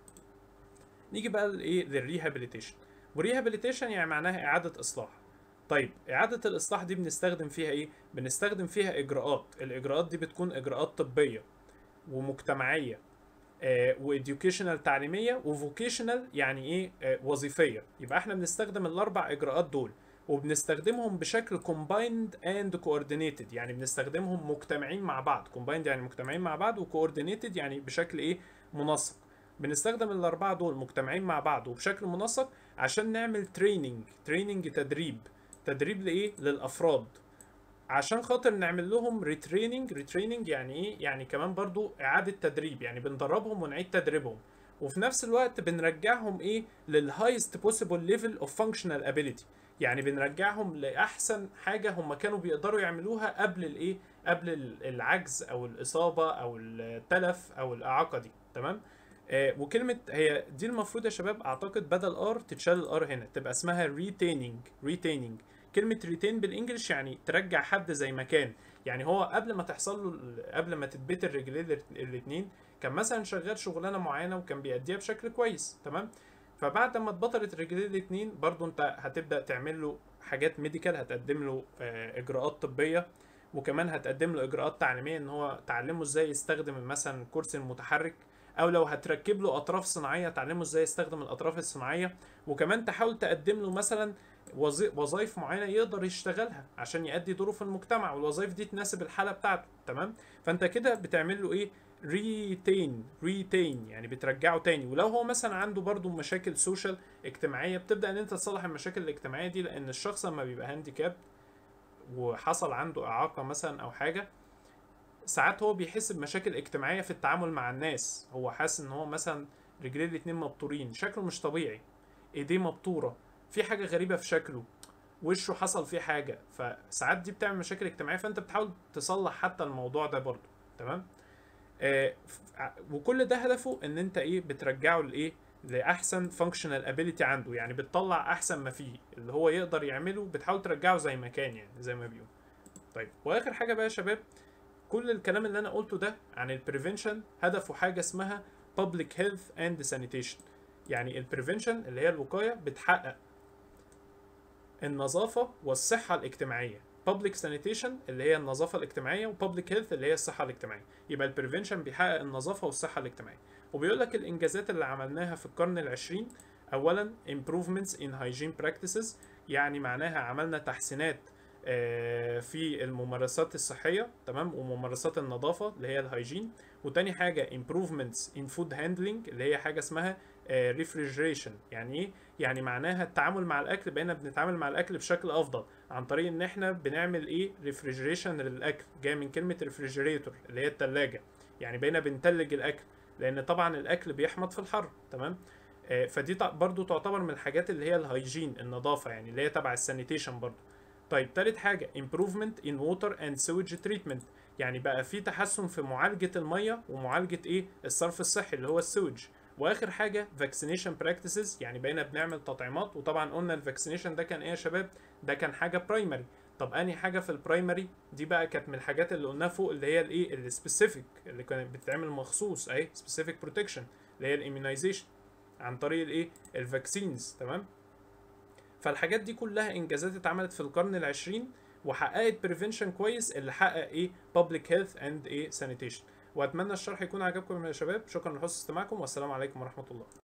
نيجي بقى لايه للريهابيليتيشن والريهابيليتيشن يعني معناها اعاده اصلاح طيب اعاده الاصلاح دي بنستخدم فيها ايه بنستخدم فيها اجراءات الاجراءات دي بتكون اجراءات طبيه ومجتمعيه واديوكيشنال تعليميه وفوكيشنال يعني ايه آه، وظيفيه يبقى احنا بنستخدم الاربع اجراءات دول وبنستخدمهم بشكل combined and coordinated يعني بنستخدمهم مجتمعين مع بعض combined يعني مجتمعين مع بعض وcoordinated يعني بشكل ايه منسق بنستخدم الاربعه دول مجتمعين مع بعض وبشكل منسق عشان نعمل تريننج تريننج تدريب تدريب لايه للافراد عشان خاطر نعمل لهم ريتريننج ريتريننج يعني ايه يعني كمان برضو اعاده تدريب يعني بندربهم ونعيد تدريبهم وفي نفس الوقت بنرجعهم ايه للهايست بوسيبل ليفل اوف فانكشنال ابيليتي يعني بنرجعهم لاحسن حاجه هم كانوا بيقدروا يعملوها قبل الايه قبل ال- العجز او الاصابه او التلف او الاعاقه دي تمام آه وكلمه هي دي المفروض يا شباب اعتقد بدل ار تتشال الار هنا تبقى اسمها ريتيننج ريتيننج كلمه ريتين بالانجلش يعني ترجع حد زي ما كان يعني هو قبل ما تحصل له ال- قبل ما تتبتر رجليه الاثنين كان مثلا شغال شغلانه معينه وكان بيأديها بشكل كويس تمام فبعد ما اتبطرت رجليه الاثنين برضو انت هتبدا تعمل له حاجات ميديكال هتقدم له آه، اجراءات طبيه وكمان هتقدم له اجراءات تعليميه ان هو تعلمه ازاي يستخدم مثلا الكرسي المتحرك او لو هتركب له اطراف صناعيه تعلمه ازاي يستخدم الاطراف الصناعيه وكمان تحاول تقدم له مثلا وظي- وظائف معينه يقدر يشتغلها عشان يأدي دوره في المجتمع والوظائف دي تناسب الحاله بتاعته تمام فانت كده بتعمل له ايه ريتين ريتين يعني بترجعه تاني ولو هو مثلا عنده برضو مشاكل سوشيال اجتماعيه بتبدا ان انت تصلح المشاكل الاجتماعيه دي لان الشخص لما بيبقى هانديكاب وحصل عنده اعاقه مثلا او حاجه ساعات هو بيحس بمشاكل اجتماعيه في التعامل مع الناس هو حاسس ان هو مثلا رجليه الاتنين مبتورين شكله مش طبيعي ايديه مبتوره في حاجه غريبه في شكله وشه حصل فيه حاجه فساعات دي بتعمل مشاكل اجتماعيه فانت بتحاول تصلح حتى الموضوع ده برضه تمام آه ف- ع- وكل ده هدفه ان انت ايه بترجعه لايه لاحسن فانكشنال ابيليتي عنده يعني بتطلع احسن ما فيه اللي هو يقدر يعمله بتحاول ترجعه زي ما كان يعني زي ما بيقول طيب واخر حاجه بقى يا شباب كل الكلام اللي انا قلته ده عن البريفنشن هدفه حاجه اسمها public health and sanitation يعني البريفنشن اللي هي الوقايه بتحقق النظافه والصحه الاجتماعيه public sanitation اللي هي النظافه الاجتماعيه وpublic health اللي هي الصحه الاجتماعيه يبقى البريفنشن بيحقق النظافه والصحه الاجتماعيه وبيقول لك الانجازات اللي عملناها في القرن العشرين اولا improvements in hygiene practices يعني معناها عملنا تحسينات آه، في الممارسات الصحيه تمام وممارسات النظافه اللي هي الهيجين وتاني حاجه improvements in food handling اللي هي حاجه اسمها آه، refrigeration يعني ايه يعني معناها التعامل مع الاكل بقينا بنتعامل مع الاكل بشكل افضل عن طريق ان احنا بنعمل ايه refrigeration للاكل جاي من كلمه refrigerator اللي هي التلاجة يعني بقينا بنتلج الاكل لان طبعا الاكل بيحمض في الحر تمام آه، فدي تع- برضو تعتبر من الحاجات اللي هي الهيجين النظافه يعني اللي هي تبع السانيتيشن برضو طيب تالت حاجة improvement in water and sewage treatment يعني بقى في تحسن في معالجة المية ومعالجة ايه الصرف الصحي اللي هو السوج واخر حاجة vaccination practices يعني بقينا بنعمل تطعيمات وطبعا قلنا الفاكسينيشن ده كان ايه يا شباب ده كان حاجة برايمري طب انهي حاجة في البرايمري دي بقى كانت من الحاجات اللي قلناها فوق اللي هي الايه السبيسيفيك اللي كانت بتتعمل مخصوص اهي specific protection اللي هي الاميونيزيشن عن طريق الايه الفاكسينز تمام فالحاجات دي كلها انجازات اتعملت في القرن العشرين وحققت بريفنشن كويس اللي حقق ايه public health and ايه sanitation واتمنى الشرح يكون عجبكم يا شباب شكرا لحسن استماعكم والسلام عليكم ورحمه الله